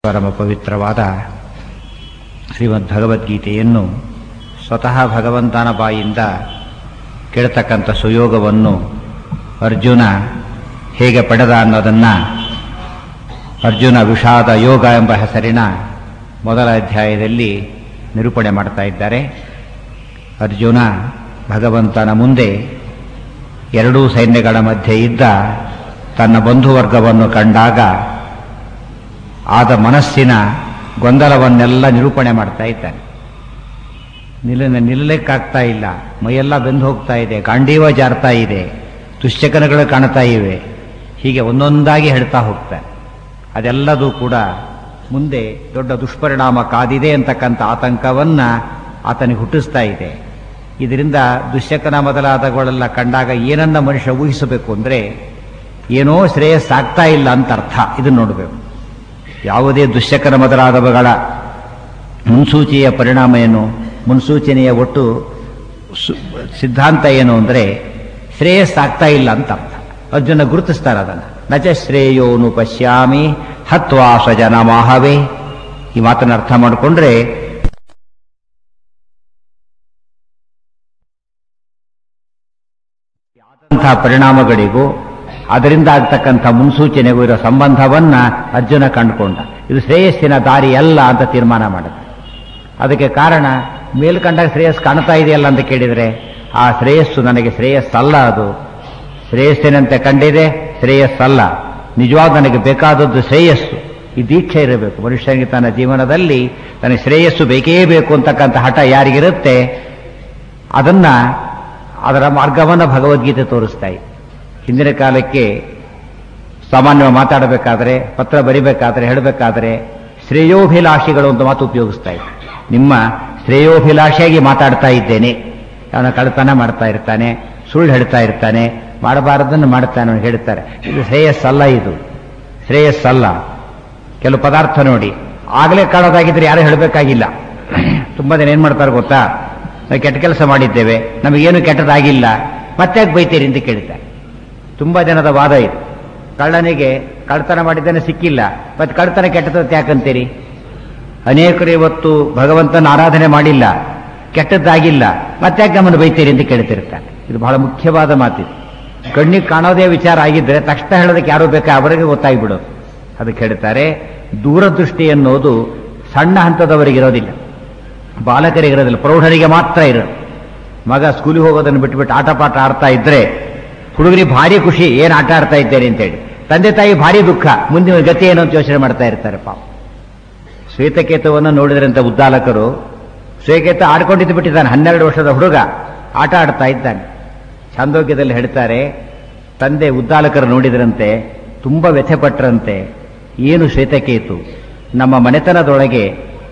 ಪರಮ ಪವಿತ್ರವಾದ ಶ್ರೀಮದ್ ಭಗವದ್ಗೀತೆಯನ್ನು ಸ್ವತಃ ಭಗವಂತನ ಬಾಯಿಂದ ಕೇಳ್ತಕ್ಕಂಥ ಸುಯೋಗವನ್ನು ಅರ್ಜುನ ಹೇಗೆ ಪಡೆದ ಅನ್ನೋದನ್ನು ಅರ್ಜುನ ವಿಷಾದ ಯೋಗ ಎಂಬ ಹೆಸರಿನ ಮೊದಲ ಅಧ್ಯಾಯದಲ್ಲಿ ನಿರೂಪಣೆ ಮಾಡ್ತಾ ಇದ್ದಾರೆ ಅರ್ಜುನ ಭಗವಂತನ ಮುಂದೆ ಎರಡೂ ಸೈನ್ಯಗಳ ಮಧ್ಯೆ ಇದ್ದ ತನ್ನ ಬಂಧುವರ್ಗವನ್ನು ಕಂಡಾಗ ಆದ ಮನಸ್ಸಿನ ಗೊಂದಲವನ್ನೆಲ್ಲ ನಿರೂಪಣೆ ಮಾಡ್ತಾ ಇದ್ದಾನೆ ನಿಲ್ಲ ನಿಲ್ಲಕ್ಕಾಗ್ತಾ ಇಲ್ಲ ಮೈಯೆಲ್ಲ ಬೆಂದು ಹೋಗ್ತಾ ಇದೆ ಗಾಂಡೀವ ಜಾರ್ತಾ ಇದೆ ದುಶ್ಚಕನಗಳು ಕಾಣ್ತಾ ಇವೆ ಹೀಗೆ ಒಂದೊಂದಾಗಿ ಹೇಳ್ತಾ ಹೋಗ್ತಾನೆ ಅದೆಲ್ಲದೂ ಕೂಡ ಮುಂದೆ ದೊಡ್ಡ ದುಷ್ಪರಿಣಾಮ ಕಾದಿದೆ ಅಂತಕ್ಕಂಥ ಆತಂಕವನ್ನ ಆತನಿಗೆ ಹುಟ್ಟಿಸ್ತಾ ಇದೆ ಇದರಿಂದ ದುಶ್ಚಕನ ಮೊದಲಾದಗಳೆಲ್ಲ ಕಂಡಾಗ ಏನನ್ನ ಮನುಷ್ಯ ಊಹಿಸಬೇಕು ಅಂದ್ರೆ ಏನೋ ಶ್ರೇಯಸ್ಸಾಗ್ತಾ ಇಲ್ಲ ಅಂತ ಅರ್ಥ ಇದನ್ನು ನೋಡಬೇಕು ಯಾವುದೇ ದುಶ್ಚಕನ ಮೊದಲಾದವುಗಳ ಮುನ್ಸೂಚನೆಯ ಪರಿಣಾಮ ಏನು ಮುನ್ಸೂಚನೆಯ ಒಟ್ಟು ಸು- ಸಿದ್ಧಾಂತ ಏನು ಅಂದರೆ ಶ್ರೇಯಸ್ಸಾಗ್ತಾ ಇಲ್ಲ ಅಂತ ಅರ್ಥ ಅರ್ಜುನ ಗುರುತಿಸ್ತಾರೆ ಅದನ್ನು ನಚ ಶ್ರೇಯೋನು ಪಶ್ಯಾಮಿ ಹತ್ವಾ ಸ್ವಜನ ಮಾಹವೇ ಈ ಮಾತನ್ನು ಅರ್ಥ ಮಾಡಿಕೊಂಡ್ರೆ ಆದಂತಹ ಪರಿಣಾಮಗಳಿಗೂ ಅದರಿಂದ ಆಗ್ತಕ್ಕಂಥ ಮುನ್ಸೂಚನೆಗೂ ಇರೋ ಸಂಬಂಧವನ್ನ ಅರ್ಜುನ ಕಂಡುಕೊಂಡ ಇದು ಶ್ರೇಯಸ್ಸಿನ ದಾರಿ ಅಲ್ಲ ಅಂತ ತೀರ್ಮಾನ ಮಾಡಿದ ಅದಕ್ಕೆ ಕಾರಣ ಮೇಲ್ಕಂಡಾಗ ಶ್ರೇಯಸ್ ಕಾಣ್ತಾ ಇದೆಯಲ್ಲ ಅಂತ ಕೇಳಿದರೆ ಆ ಶ್ರೇಯಸ್ಸು ನನಗೆ ಶ್ರೇಯಸ್ಸಲ್ಲ ಅದು ಶ್ರೇಯಸ್ಸಿನಂತೆ ಕಂಡಿದೆ ಶ್ರೇಯಸ್ಸಲ್ಲ ನಿಜವಾದ ನನಗೆ ಬೇಕಾದದ್ದು ಶ್ರೇಯಸ್ಸು ಈ ದೀಕ್ಷೆ ಇರಬೇಕು ಮನುಷ್ಯನಿಗೆ ತನ್ನ ಜೀವನದಲ್ಲಿ ತನಗೆ ಶ್ರೇಯಸ್ಸು ಬೇಕೇ ಬೇಕು ಅಂತಕ್ಕಂಥ ಹಠ ಯಾರಿಗಿರುತ್ತೆ ಅದನ್ನ ಅದರ ಮಾರ್ಗವನ್ನು ಭಗವದ್ಗೀತೆ ತೋರಿಸ್ತಾ ಇದೆ ಹಿಂದಿನ ಕಾಲಕ್ಕೆ ಸಾಮಾನ್ಯವಾಗಿ ಮಾತಾಡಬೇಕಾದ್ರೆ ಪತ್ರ ಬರಿಬೇಕಾದ್ರೆ ಹೇಳಬೇಕಾದ್ರೆ ಶ್ರೇಯೋಭಿಲಾಷಿಗಳು ಅಂತ ಮಾತು ಉಪಯೋಗಿಸ್ತಾ ಇದೆ ನಿಮ್ಮ ಶ್ರೇಯೋಭಿಲಾಷಿಯಾಗಿ ಮಾತಾಡ್ತಾ ಇದ್ದೇನೆ ಅವನ ಕಳ್ತನ ಮಾಡ್ತಾ ಇರ್ತಾನೆ ಸುಳ್ಳು ಹೇಳ್ತಾ ಇರ್ತಾನೆ ಮಾಡಬಾರದನ್ನು ಮಾಡ್ತಾನೆ ಅಂತ ಹೇಳ್ತಾರೆ ಇದು ಶ್ರೇಯಸ್ಸಲ್ಲ ಇದು ಶ್ರೇಯಸ್ಸಲ್ಲ ಕೆಲವು ಪದಾರ್ಥ ನೋಡಿ ಆಗಲೇ ಕಾಣೋದಾಗಿದ್ರೆ ಯಾರು ಹೇಳಬೇಕಾಗಿಲ್ಲ ತುಂಬಾ ಜನ ಏನ್ ಮಾಡ್ತಾರೆ ಗೊತ್ತಾ ನಾವು ಕೆಟ್ಟ ಕೆಲಸ ಮಾಡಿದ್ದೇವೆ ನಮಗೇನು ಕೆಟ್ಟದಾಗಿಲ್ಲ ಮತ್ತೆ ಯಾಕೆ ಬೈತೀರಿ ಅಂತ ಕೇಳ್ತಾರೆ ತುಂಬಾ ಜನದ ವಾದ ಇದು ಕಳ್ಳನಿಗೆ ಕಳ್ತನ ಮಾಡಿದ್ದೇನೆ ಸಿಕ್ಕಿಲ್ಲ ಮತ್ತೆ ಕಳ್ತನ ಕೆಟ್ಟದ್ದು ಯಾಕಂತೀರಿ ಅನೇಕರು ಇವತ್ತು ಭಗವಂತನ ಆರಾಧನೆ ಮಾಡಿಲ್ಲ ಕೆಟ್ಟದ್ದಾಗಿಲ್ಲ ಮತ್ತೆ ಯಾಕೆ ನಮ್ಮನ್ನು ಬೈತೀರಿ ಅಂತ ಕೇಳ್ತಿರ್ತಾರೆ ಇದು ಬಹಳ ಮುಖ್ಯವಾದ ಮಾತಿದು ಕಣ್ಣಿಗೆ ಕಾಣೋದೇ ವಿಚಾರ ಆಗಿದ್ರೆ ತಕ್ಷಣ ಹೇಳೋದಕ್ಕೆ ಯಾರು ಬೇಕಾ ಅವರಿಗೆ ಗೊತ್ತಾಗ್ಬಿಡೋದು ಅದಕ್ಕೆ ಹೇಳ್ತಾರೆ ದೂರದೃಷ್ಟಿ ಅನ್ನೋದು ಸಣ್ಣ ಹಂತದವರಿಗೆ ಇರೋದಿಲ್ಲ ಬಾಲಕರಿಗೆ ಇರೋದಿಲ್ಲ ಪ್ರೌಢರಿಗೆ ಮಾತ್ರ ಇರೋದು ಮಗ ಸ್ಕೂಲಿಗೆ ಹೋಗೋದನ್ನು ಬಿಟ್ಟುಬಿಟ್ಟು ಆಟ ಪಾಠ ಆಡ್ತಾ ಇದ್ರೆ ಹುಡುಗರಿಗೆ ಭಾರಿ ಖುಷಿ ಏನು ಆಟ ಆಡ್ತಾ ಇದ್ದೇನೆ ಅಂತೇಳಿ ತಂದೆ ತಾಯಿ ಭಾರಿ ದುಃಖ ಮುಂದಿನ ಗತಿ ಏನು ಅಂತ ಯೋಚನೆ ಮಾಡ್ತಾ ಇರ್ತಾರೆ ಪಾಪ ಶ್ವೇತಕೇತುವನ್ನು ನೋಡಿದ್ರಂತ ಉದ್ದಾಲಕರು ಶ್ವೇತಕೇತ ಆಡ್ಕೊಂಡಿದ್ದು ಬಿಟ್ಟಿದ್ದಾನೆ ಹನ್ನೆರಡು ವರ್ಷದ ಹುಡುಗ ಆಟ ಆಡ್ತಾ ಇದ್ದಾನೆ ಛಾಂದೋಗ್ಯದಲ್ಲಿ ಹೇಳ್ತಾರೆ ತಂದೆ ಉದ್ದಾಲಕರು ನೋಡಿದ್ರಂತೆ ತುಂಬ ವ್ಯಥೆಪಟ್ಟರಂತೆ ಏನು ಶ್ವೇತಕೇತು ನಮ್ಮ ಮನೆತನದೊಳಗೆ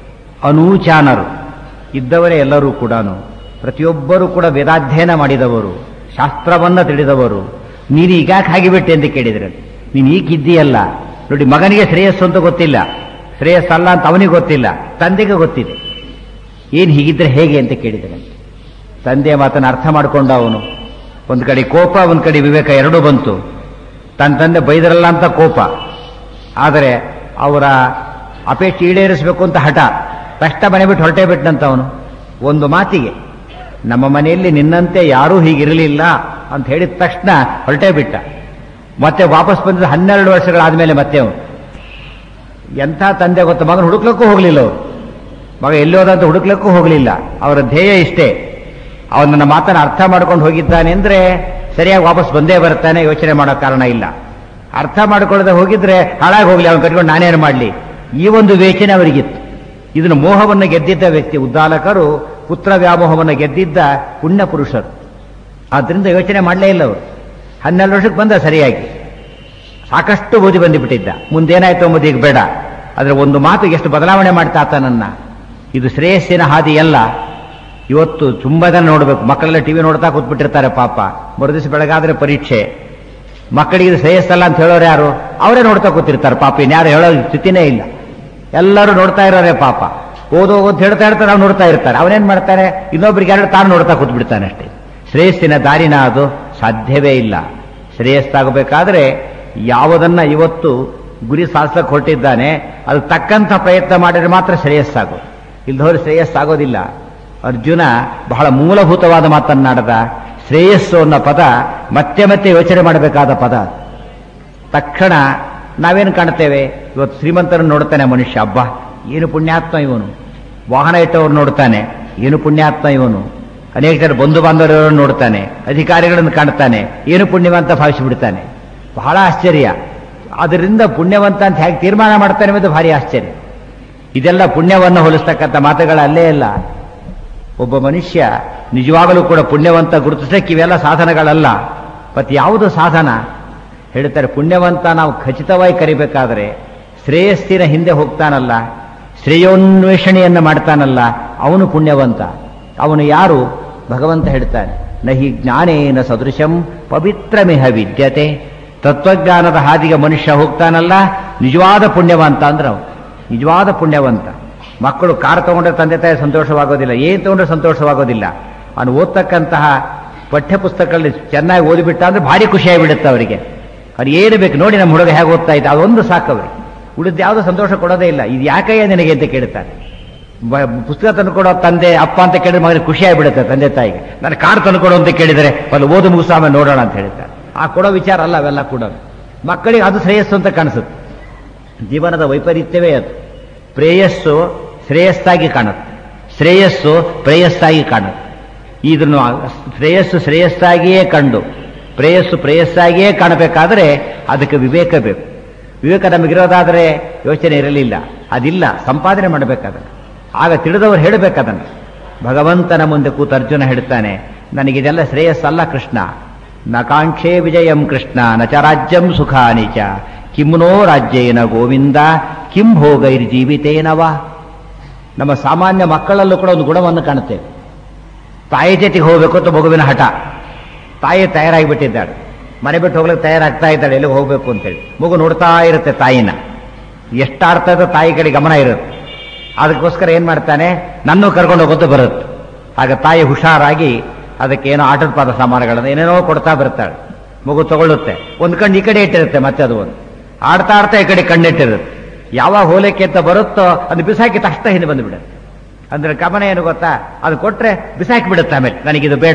ಅನೂಚಾನರು ಇದ್ದವರೇ ಎಲ್ಲರೂ ಕೂಡ ಪ್ರತಿಯೊಬ್ಬರೂ ಕೂಡ ವೇದಾಧ್ಯಯನ ಮಾಡಿದವರು ಶಾಸ್ತ್ರವನ್ನ ತಿಳಿದವರು ನೀನು ಈಗಾಕೆ ಆಗಿಬಿಟ್ಟೆ ಅಂತ ಕೇಳಿದ್ರೆ ನೀನು ಈಗಿದ್ದೀಯಲ್ಲ ನೋಡಿ ಮಗನಿಗೆ ಶ್ರೇಯಸ್ಸು ಅಂತ ಗೊತ್ತಿಲ್ಲ ಶ್ರೇಯಸ್ಸಲ್ಲ ಅಂತ ಅವನಿಗೆ ಗೊತ್ತಿಲ್ಲ ತಂದೆಗೆ ಗೊತ್ತಿದೆ ಏನು ಹೀಗಿದ್ರೆ ಹೇಗೆ ಅಂತ ಕೇಳಿದರೆ ತಂದೆಯ ಮಾತನ್ನು ಅರ್ಥ ಮಾಡಿಕೊಂಡ ಅವನು ಒಂದು ಕಡೆ ಕೋಪ ಒಂದು ಕಡೆ ವಿವೇಕ ಎರಡೂ ಬಂತು ತನ್ನ ತಂದೆ ಬೈದರಲ್ಲ ಅಂತ ಕೋಪ ಆದರೆ ಅವರ ಅಪೇಕ್ಷೆ ಈಡೇರಿಸಬೇಕು ಅಂತ ಹಠ ಕಷ್ಟ ಮನೆ ಬಿಟ್ಟು ಹೊರಟೇ ಬಿಟ್ಟಂತ ಅವನು ಒಂದು ಮಾತಿಗೆ ನಮ್ಮ ಮನೆಯಲ್ಲಿ ನಿನ್ನಂತೆ ಯಾರೂ ಹೀಗಿರಲಿಲ್ಲ ಅಂತ ಹೇಳಿದ ತಕ್ಷಣ ಹೊರಟೇ ಬಿಟ್ಟ ಮತ್ತೆ ವಾಪಸ್ ಬಂದ ಹನ್ನೆರಡು ವರ್ಷಗಳಾದ್ಮೇಲೆ ಮತ್ತೆ ಅವನು ಎಂಥ ತಂದೆ ಗೊತ್ತ ಮಗನ ಹುಡುಕ್ಲಕ್ಕೂ ಹೋಗಲಿಲ್ಲ ಅವರು ಮಗ ಎಲ್ಲಿ ಹೋದಂತ ಹುಡುಕ್ಲಕ್ಕೂ ಹೋಗಲಿಲ್ಲ ಅವರ ಧ್ಯೇಯ ಇಷ್ಟೇ ಅವನನ್ನ ಮಾತನ್ನ ಅರ್ಥ ಮಾಡ್ಕೊಂಡು ಹೋಗಿದ್ದಾನೆ ಅಂದ್ರೆ ಸರಿಯಾಗಿ ವಾಪಸ್ ಬಂದೇ ಬರ್ತಾನೆ ಯೋಚನೆ ಮಾಡೋ ಕಾರಣ ಇಲ್ಲ ಅರ್ಥ ಮಾಡ್ಕೊಳ್ಳದೆ ಹೋಗಿದ್ರೆ ಹಾಳಾಗಿ ಹೋಗ್ಲಿ ಅವನು ಕಟ್ಕೊಂಡು ನಾನೇನು ಮಾಡಲಿ ಈ ಒಂದು ಯೋಚನೆ ಅವರಿಗಿತ್ತು ಇದನ್ನು ಮೋಹವನ್ನು ಗೆದ್ದಿದ್ದ ವ್ಯಕ್ತಿ ಉದ್ದಾಲಕರು ಪುತ್ರ ವ್ಯಾಮೋಹವನ್ನು ಗೆದ್ದಿದ್ದ ಪುಣ್ಯ ಪುರುಷರು ಆದ್ರಿಂದ ಯೋಚನೆ ಮಾಡಲೇ ಇಲ್ಲ ಅವರು ಹನ್ನೆರಡು ವರ್ಷಕ್ಕೆ ಬಂದ ಸರಿಯಾಗಿ ಸಾಕಷ್ಟು ಓದಿ ಬಂದುಬಿಟ್ಟಿದ್ದ ಮುಂದೇನಾಯ್ತು ಎಂಬುದು ಈಗ ಬೇಡ ಆದರೆ ಒಂದು ಮಾತು ಎಷ್ಟು ಬದಲಾವಣೆ ಮಾಡ್ತಾ ಆತನನ್ನ ಇದು ಶ್ರೇಯಸ್ಸಿನ ಹಾದಿ ಅಲ್ಲ ಇವತ್ತು ತುಂಬಾ ಜನ ನೋಡಬೇಕು ಮಕ್ಕಳೆಲ್ಲ ಟಿವಿ ನೋಡ್ತಾ ಕೂತ್ಬಿಟ್ಟಿರ್ತಾರೆ ಪಾಪ ಮರುದಿವಸ ಬೆಳಗಾದ್ರೆ ಪರೀಕ್ಷೆ ಮಕ್ಕಳಿಗೆ ಇದು ಶ್ರೇಯಸ್ಸಲ್ಲ ಅಂತ ಹೇಳೋರು ಯಾರು ಅವರೇ ನೋಡ್ತಾ ಕೂತಿರ್ತಾರೆ ಪಾಪ ಇನ್ಯಾರು ಹೇಳೋ ಸ್ಥಿತಿನೇ ಇಲ್ಲ ಎಲ್ಲರೂ ನೋಡ್ತಾ ಇರೋರೆ ಪಾಪ ಓದೋ ಅಂತ ಹೇಳ್ತಾ ಇರ್ತಾರೆ ಅವ್ನು ನೋಡ್ತಾ ಇರ್ತಾರೆ ಅವನೇನ್ ಮಾಡ್ತಾರೆ ಇನ್ನೊಬ್ರಿಗೆ ಎರಡು ತಾನು ನೋಡ್ತಾ ಕೂತ್ಬಿಡ್ತಾನೆ ಅಷ್ಟೇ ಶ್ರೇಯಸ್ಸಿನ ದಾರಿನ ಅದು ಸಾಧ್ಯವೇ ಇಲ್ಲ ಶ್ರೇಯಸ್ಸಾಗಬೇಕಾದ್ರೆ ಯಾವುದನ್ನ ಇವತ್ತು ಗುರಿ ಸಾಧಿಸಕ್ಕೆ ಹೊರಟಿದ್ದಾನೆ ಅದು ತಕ್ಕಂಥ ಪ್ರಯತ್ನ ಮಾಡಿದ್ರೆ ಮಾತ್ರ ಶ್ರೇಯಸ್ಸಾಗು ಇಲ್ದವ್ರು ಶ್ರೇಯಸ್ಸಾಗೋದಿಲ್ಲ ಅರ್ಜುನ ಬಹಳ ಮೂಲಭೂತವಾದ ಮಾತನ್ನಾಡದ ಶ್ರೇಯಸ್ಸು ಅನ್ನೋ ಪದ ಮತ್ತೆ ಮತ್ತೆ ಯೋಚನೆ ಮಾಡಬೇಕಾದ ಪದ ಅದು. ತಕ್ಷಣ ನಾವೇನು ಕಾಣ್ತೇವೆ ಇವತ್ತು ಶ್ರೀಮಂತರನ್ನು ನೋಡ್ತಾನೆ ಮನುಷ್ಯ ಹಬ್ಬ ಏನು ಪುಣ್ಯಾತ್ಮ ಇವನು ವಾಹನ ಇಟ್ಟವ್ರು ನೋಡ್ತಾನೆ ಏನು ಪುಣ್ಯಾತ್ಮ ಇವನು ಅನೇಕ ಜನ ಬಂಧು ಬಾಂಧವರನ್ನು ನೋಡ್ತಾನೆ ಅಧಿಕಾರಿಗಳನ್ನು ಕಾಣ್ತಾನೆ ಏನು ಪುಣ್ಯವಂತ ಭಾವಿಸಿಬಿಡ್ತಾನೆ ಬಹಳ ಆಶ್ಚರ್ಯ ಅದರಿಂದ ಪುಣ್ಯವಂತ ಅಂತ ಹೇಗೆ ತೀರ್ಮಾನ ಮಾಡ್ತಾನೆ ಮತ್ತು ಭಾರಿ ಆಶ್ಚರ್ಯ ಇದೆಲ್ಲ ಪುಣ್ಯವನ್ನು ಹೋಲಿಸ್ತಕ್ಕಂಥ ಮಾತುಗಳು ಅಲ್ಲೇ ಇಲ್ಲ ಒಬ್ಬ ಮನುಷ್ಯ ನಿಜವಾಗಲೂ ಕೂಡ ಪುಣ್ಯವಂತ ಗುರುತಿಸಕ್ಕೆ ಇವೆಲ್ಲ ಸಾಧನಗಳಲ್ಲ ಮತ್ತು ಯಾವುದು ಸಾಧನ ಹೇಳ್ತಾರೆ ಪುಣ್ಯವಂತ ನಾವು ಖಚಿತವಾಗಿ ಕರಿಬೇಕಾದ್ರೆ ಶ್ರೇಯಸ್ಸಿನ ಹಿಂದೆ ಹೋಗ್ತಾನಲ್ಲ ಶ್ರೇಯೋನ್ವೇಷಣೆಯನ್ನು ಮಾಡ್ತಾನಲ್ಲ ಅವನು ಪುಣ್ಯವಂತ ಅವನು ಯಾರು ಭಗವಂತ ಹೇಳ್ತಾನೆ ನಹಿ ಜ್ಞಾನೇನ ಸದೃಶಂ ಪವಿತ್ರಮಿಹ ವಿದ್ಯತೆ ತತ್ವಜ್ಞಾನದ ಹಾದಿಗೆ ಮನುಷ್ಯ ಹೋಗ್ತಾನಲ್ಲ ನಿಜವಾದ ಪುಣ್ಯವಂತ ಅಂದ್ರೆ ಅವನು ನಿಜವಾದ ಪುಣ್ಯವಂತ ಮಕ್ಕಳು ಕಾರ್ ತಗೊಂಡ್ರೆ ತಂದೆ ತಾಯಿ ಸಂತೋಷವಾಗೋದಿಲ್ಲ ಏನು ತಗೊಂಡ್ರೆ ಸಂತೋಷವಾಗೋದಿಲ್ಲ ಅವನು ಓದ್ತಕ್ಕಂತಹ ಪಠ್ಯ ಪುಸ್ತಕಗಳಲ್ಲಿ ಚೆನ್ನಾಗಿ ಓದಿಬಿಟ್ಟ ಅಂದ್ರೆ ಭಾರಿ ಖುಷಿಯಾಗಿಬಿಡುತ್ತೆ ಅವರಿಗೆ ಅವ್ರು ಏನು ಬೇಕು ನೋಡಿ ನಮ್ಮ ಹುಡುಗ ಹೇಗೆ ಓದ್ತಾ ಇದ್ದ ಅದೊಂದು ಸಾಕವ್ರಿಗೆ ಉಳಿದ ಯಾವುದೋ ಸಂತೋಷ ಕೊಡೋದೇ ಇಲ್ಲ ಇದು ಯಾಕಯ್ಯ ನಿನಗೆ ಅಂತ ಕೇಳ್ತಾರೆ ಬ- ಪುಸ್ತಕ ತಂದುಕೊಡೋ ತಂದೆ ಅಪ್ಪ ಅಂತ ಕೇಳಿದ್ರೆ ಮಗನಿಗೆ ಖುಷಿ ಆಗಿಬಿಡುತ್ತೆ ತಂದೆ ತಾಯಿಗೆ ನಾನು ಕಾರ್ ತಂದುಕೊಡು ಅಂತ ಕೇಳಿದರೆ ಒಂದು ಓದು ಮುಗಿಸ ಆಮೇಲೆ ನೋಡೋಣ ಅಂತ ಹೇಳ್ತಾರೆ ಆ ಕೊಡೋ ವಿಚಾರ ಅಲ್ಲ ಅವೆಲ್ಲ ಕೂಡ ಮಕ್ಕಳಿಗೆ ಅದು ಶ್ರೇಯಸ್ಸು ಅಂತ ಕಾಣಿಸುತ್ತೆ ಜೀವನದ ವೈಪರೀತ್ಯವೇ ಅದು ಪ್ರೇಯಸ್ಸು ಶ್ರೇಯಸ್ಸಾಗಿ ಕಾಣುತ್ತೆ ಶ್ರೇಯಸ್ಸು ಪ್ರೇಯಸ್ಸಾಗಿ ಕಾಣುತ್ತೆ ಇದನ್ನು ಶ್ರೇಯಸ್ಸು ಶ್ರೇಯಸ್ಸಾಗಿಯೇ ಕಂಡು ಪ್ರೇಯಸ್ಸು ಪ್ರೇಯಸ್ಸಾಗಿಯೇ ಕಾಣಬೇಕಾದ್ರೆ ಅದಕ್ಕೆ ವಿವೇಕ ಬೇಕು ವಿವೇಕ ನಮಗಿರೋದಾದರೆ ಯೋಚನೆ ಇರಲಿಲ್ಲ ಅದಿಲ್ಲ ಸಂಪಾದನೆ ಮಾಡಬೇಕಾದನ್ನು ಆಗ ತಿಳಿದವರು ಹೇಳಬೇಕದನ್ನು ಭಗವಂತನ ಮುಂದೆ ಕೂತು ಅರ್ಜುನ ಹೇಳ್ತಾನೆ ನನಗಿದೆಲ್ಲ ಶ್ರೇಯಸ್ಸಲ್ಲ ಕೃಷ್ಣ ನ ಕಾಂಕ್ಷೇ ವಿಜಯಂ ಕೃಷ್ಣ ನ ಚ ರಾಜ್ಯಂ ಸುಖಾನಿ ಚ ಕಿಮ್ನೋ ರಾಜ್ಯೇನ ಗೋವಿಂದ ಕಿಂ ಭೋಗೈರ್ಜೀವಿತೇನವ ನಮ್ಮ ಸಾಮಾನ್ಯ ಮಕ್ಕಳಲ್ಲೂ ಕೂಡ ಒಂದು ಗುಣವನ್ನು ಕಾಣುತ್ತೇವೆ ತಾಯಿ ಜೊತೆಗೆ ಹೋಗಬೇಕು ಅಂತ ಮಗುವಿನ ಹಠ ತಾಯಿ ತಯಾರಾಗಿಬಿಟ್ಟಿದ್ದಾಳೆ ಮನೆ ಬಿಟ್ಟು ಹೋಗ್ಲಿಕ್ಕೆ ತಯಾರಾಗ್ತಾ ಇದ್ದಾಳೆ ಎಲ್ಲಿಗೆ ಹೋಗಬೇಕು ಅಂತೇಳಿ ಮಗು ನೋಡ್ತಾ ಇರುತ್ತೆ ತಾಯಿನ ಎಷ್ಟಾರ್ಥ ಇದೆ ತಾಯಿ ಕಡೆ ಗಮನ ಇರುತ್ತೆ ಅದಕ್ಕೋಸ್ಕರ ಏನು ಮಾಡ್ತಾನೆ ನನ್ನೂ ಕರ್ಕೊಂಡು ಹೋಗೋದು ಬರುತ್ತೆ ಆಗ ತಾಯಿ ಹುಷಾರಾಗಿ ಅದಕ್ಕೆ ಏನೋ ಆಟದ ಪಾದ ಸಾಮಾನುಗಳನ್ನು ಏನೇನೋ ಕೊಡ್ತಾ ಬರ್ತಾಳೆ ಮಗು ತಗೊಳ್ಳುತ್ತೆ ಒಂದು ಕಣ್ಣು ಈ ಕಡೆ ಇಟ್ಟಿರುತ್ತೆ ಮತ್ತೆ ಅದು ಒಂದು ಆಡ್ತಾ ಆಡ್ತಾ ಈ ಕಡೆ ಕಣ್ಣಿಟ್ಟಿರುತ್ತೆ ಯಾವಾಗ ಹೋಲಿಕೆ ಅಂತ ಬರುತ್ತೋ ಅದು ಬಿಸಾಕಿ ತಕ್ಷಣ ಹಿಂದೆ ಬಂದುಬಿಡುತ್ತೆ ಅಂದ್ರೆ ಗಮನ ಏನು ಗೊತ್ತಾ ಅದು ಕೊಟ್ರೆ ಬಿಸಾಕಿ ಬಿಡುತ್ತೆ ಆಮೇಲೆ ನನಗಿದು ಬೇಡ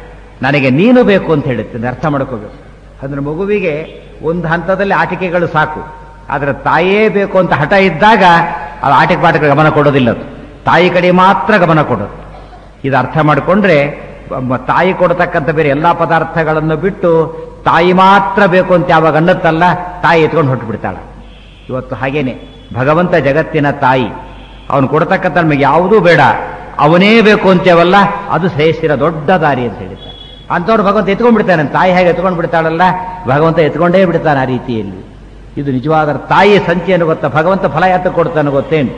ನನಗೆ ನೀನು ಬೇಕು ಅಂತ ಹೇಳುತ್ತೆ ಅದನ್ನ ಅರ್ಥ ಮಾಡ್ಕೋಬೇಕು ಅಂದ್ರೆ ಮಗುವಿಗೆ ಒಂದು ಹಂತದಲ್ಲಿ ಆಟಿಕೆಗಳು ಸಾಕು ಆದ್ರೆ ತಾಯೇ ಬೇಕು ಅಂತ ಹಠ ಇದ್ದಾಗ ಅದು ಆಟಿಕೆ ಪಾಠಕ್ಕೆ ಗಮನ ಕೊಡೋದಿಲ್ಲ ಅದು ತಾಯಿ ಕಡೆ ಮಾತ್ರ ಗಮನ ಕೊಡೋದು ಇದು ಅರ್ಥ ಮಾಡಿಕೊಂಡ್ರೆ ಮ- ತಾಯಿ ಕೊಡತಕ್ಕಂಥ ಬೇರೆ ಎಲ್ಲಾ ಪದಾರ್ಥಗಳನ್ನು ಬಿಟ್ಟು ತಾಯಿ ಮಾತ್ರ ಬೇಕು ಅಂತ ಯಾವಾಗ ಅನ್ನತ್ತಲ್ಲ ತಾಯಿ ಎತ್ಕೊಂಡು ಹೊಟ್ಟು ಬಿಡ್ತಾಳೆ ಇವತ್ತು ಹಾಗೇನೆ ಭಗವಂತ ಜಗತ್ತಿನ ತಾಯಿ ಅವನು ಕೊಡ್ತಕ್ಕಂಥ ನಮಗೆ ಯಾವುದೂ ಬೇಡ ಅವನೇ ಬೇಕು ಅಂತೇವಲ್ಲ ಅದು ಶ್ರೇಷ್ಠಿರ ದೊಡ್ಡ ದಾರಿ ಅಂತ ಹೇಳಿದ್ದಾರೆ ಅಂಥವ್ರು ಭಗವಂತ ಎತ್ಕೊಂಡ್ ಬಿಡ್ತಾನೆ ತಾಯಿ ಹೇಗೆ ಎತ್ಕೊಂಡು ಬಿಡ್ತಾಳಲ್ಲ ಭಗವಂತ ಎತ್ಕೊಂಡೇ ಬಿಡ್ತಾನೆ ಆ ರೀತಿಯಲ್ಲಿ ಇದು ನಿಜವಾದ ತಾಯಿ ಸಂಚೆಯನ್ನು ಗೊತ್ತಾ ಭಗವಂತ ಫಲ ಯಾತ ಕೊಡ್ತಾನೆ ಗೊತ್ತೇನು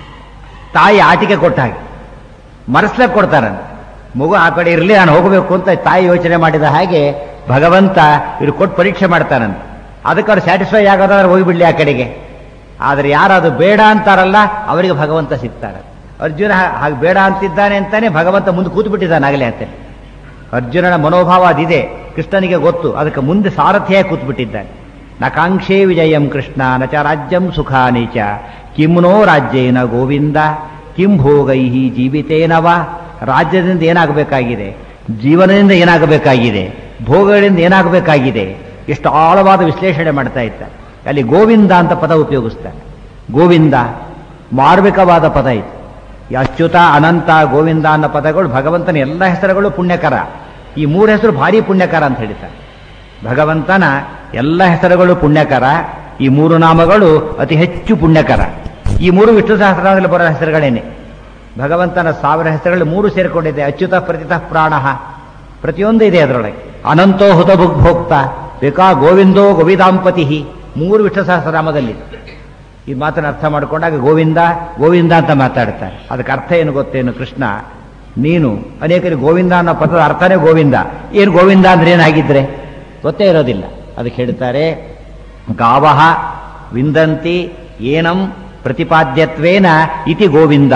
ತಾಯಿ ಆಟಿಕೆ ಕೊಟ್ಟ ಹಾಗೆ ಮರೆಸ್ಲಕ್ಕೆ ಕೊಡ್ತಾನೆ ಮಗು ಆ ಕಡೆ ಇರಲಿ ನಾನು ಹೋಗಬೇಕು ಅಂತ ತಾಯಿ ಯೋಚನೆ ಮಾಡಿದ ಹಾಗೆ ಭಗವಂತ ಇವ್ರು ಕೊಟ್ಟು ಪರೀಕ್ಷೆ ಮಾಡ್ತಾನಂತ ಅದಕ್ಕೆ ಅವ್ರು ಸ್ಯಾಟಿಸ್ಫೈ ಆಗೋದಾದ್ರೆ ಹೋಗಿಬಿಡ್ಲಿ ಆ ಕಡೆಗೆ ಆದರೆ ಯಾರು ಅದು ಬೇಡ ಅಂತಾರಲ್ಲ ಅವರಿಗೆ ಭಗವಂತ ಸಿಗ್ತಾರೆ ಅರ್ಜುನ ಹಾ- ಹಾಗೆ ಬೇಡ ಅಂತಿದ್ದಾನೆ ಅಂತಾನೆ ಭಗವಂತ ಮುಂದೆ ಕೂತು ಬಿಟ್ಟಿದ್ದಾನೆ ಆಗಲೇ ಅಂತೇಳಿ ಅರ್ಜುನನ ಮನೋಭಾವ ಅದಿದೆ ಕೃಷ್ಣನಿಗೆ ಗೊತ್ತು ಅದಕ್ಕೆ ಮುಂದೆ ಸಾರಥಿಯಾಗಿ ಕೂತ್ಬಿಟ್ಟಿದ್ದಾನೆ ನಕಾಂಕ್ಷೇ ವಿಜಯಂ ಕೃಷ್ಣ ನ ಚ ರಾಜ್ಯಂ ಸುಖಾನಿ ಚ ಕಿಮ್ನೋ ರಾಜ್ಯೇನ ಗೋವಿಂದ ಕಿಂ ಭೋಗೈ ಜೀವಿತೇನವ ರಾಜ್ಯದಿಂದ ಏನಾಗಬೇಕಾಗಿದೆ ಜೀವನದಿಂದ ಏನಾಗಬೇಕಾಗಿದೆ ಭೋಗಗಳಿಂದ ಏನಾಗಬೇಕಾಗಿದೆ ಎಷ್ಟು ಆಳವಾದ ವಿಶ್ಲೇಷಣೆ ಮಾಡ್ತಾ ಇದ್ದಾರೆ ಅಲ್ಲಿ ಗೋವಿಂದ ಅಂತ ಪದ ಉಪಯೋಗಿಸ್ತಾನೆ ಗೋವಿಂದ ಮಾರ್ಮಿಕವಾದ ಪದ ಇದು ಈ ಅಚ್ಯುತ ಅನಂತ ಗೋವಿಂದ ಅನ್ನೋ ಪದಗಳು ಭಗವಂತನ ಎಲ್ಲ ಹೆಸರುಗಳು ಪುಣ್ಯಕರ ಈ ಮೂರು ಹೆಸರು ಭಾರಿ ಪುಣ್ಯಕರ ಅಂತ ಹೇಳ್ತಾರೆ ಭಗವಂತನ ಎಲ್ಲ ಹೆಸರುಗಳು ಪುಣ್ಯಕರ ಈ ಮೂರು ನಾಮಗಳು ಅತಿ ಹೆಚ್ಚು ಪುಣ್ಯಕರ ಈ ಮೂರು ವಿಷ್ಣು ಸಹಸ್ರನಾಮದಲ್ಲಿ ಬರೋ ಹೆಸರುಗಳೇನೆ ಭಗವಂತನ ಸಾವಿರ ಹೆಸರುಗಳು ಮೂರು ಸೇರಿಕೊಂಡಿದೆ ಅಚ್ಯುತ ಪ್ರತಿತ ಪ್ರಾಣ ಪ್ರತಿಯೊಂದು ಇದೆ ಅದರೊಳಗೆ ಅನಂತೋ ಹುತ ಭೋಕ್ತ ಬೇಕಾ ಗೋವಿಂದೋ ಗೋವಿದಾಂಪತಿ ಮೂರು ವಿಷ್ಣು ಸಹಸ್ರನಾಮದಲ್ಲಿ ಈ ಮಾತನ್ನು ಅರ್ಥ ಮಾಡಿಕೊಂಡಾಗ ಗೋವಿಂದ ಗೋವಿಂದ ಅಂತ ಮಾತಾಡ್ತಾರೆ ಅದಕ್ಕೆ ಅರ್ಥ ಏನು ಗೊತ್ತೇನು ಕೃಷ್ಣ ನೀನು ಅನೇಕರಿಗೆ ಗೋವಿಂದ ಅನ್ನೋ ಪದದ ಅರ್ಥನೇ ಗೋವಿಂದ ಏನು ಗೋವಿಂದ ಅಂದ್ರೆ ಏನಾಗಿದ್ರೆ ಗೊತ್ತೇ ಇರೋದಿಲ್ಲ ಅದಕ್ಕೆ ಹೇಳ್ತಾರೆ ಗಾವಹ ವಿಂದಂತಿ ಏನಂ ಪ್ರತಿಪಾದ್ಯತ್ವೇನ ಇತಿ ಗೋವಿಂದ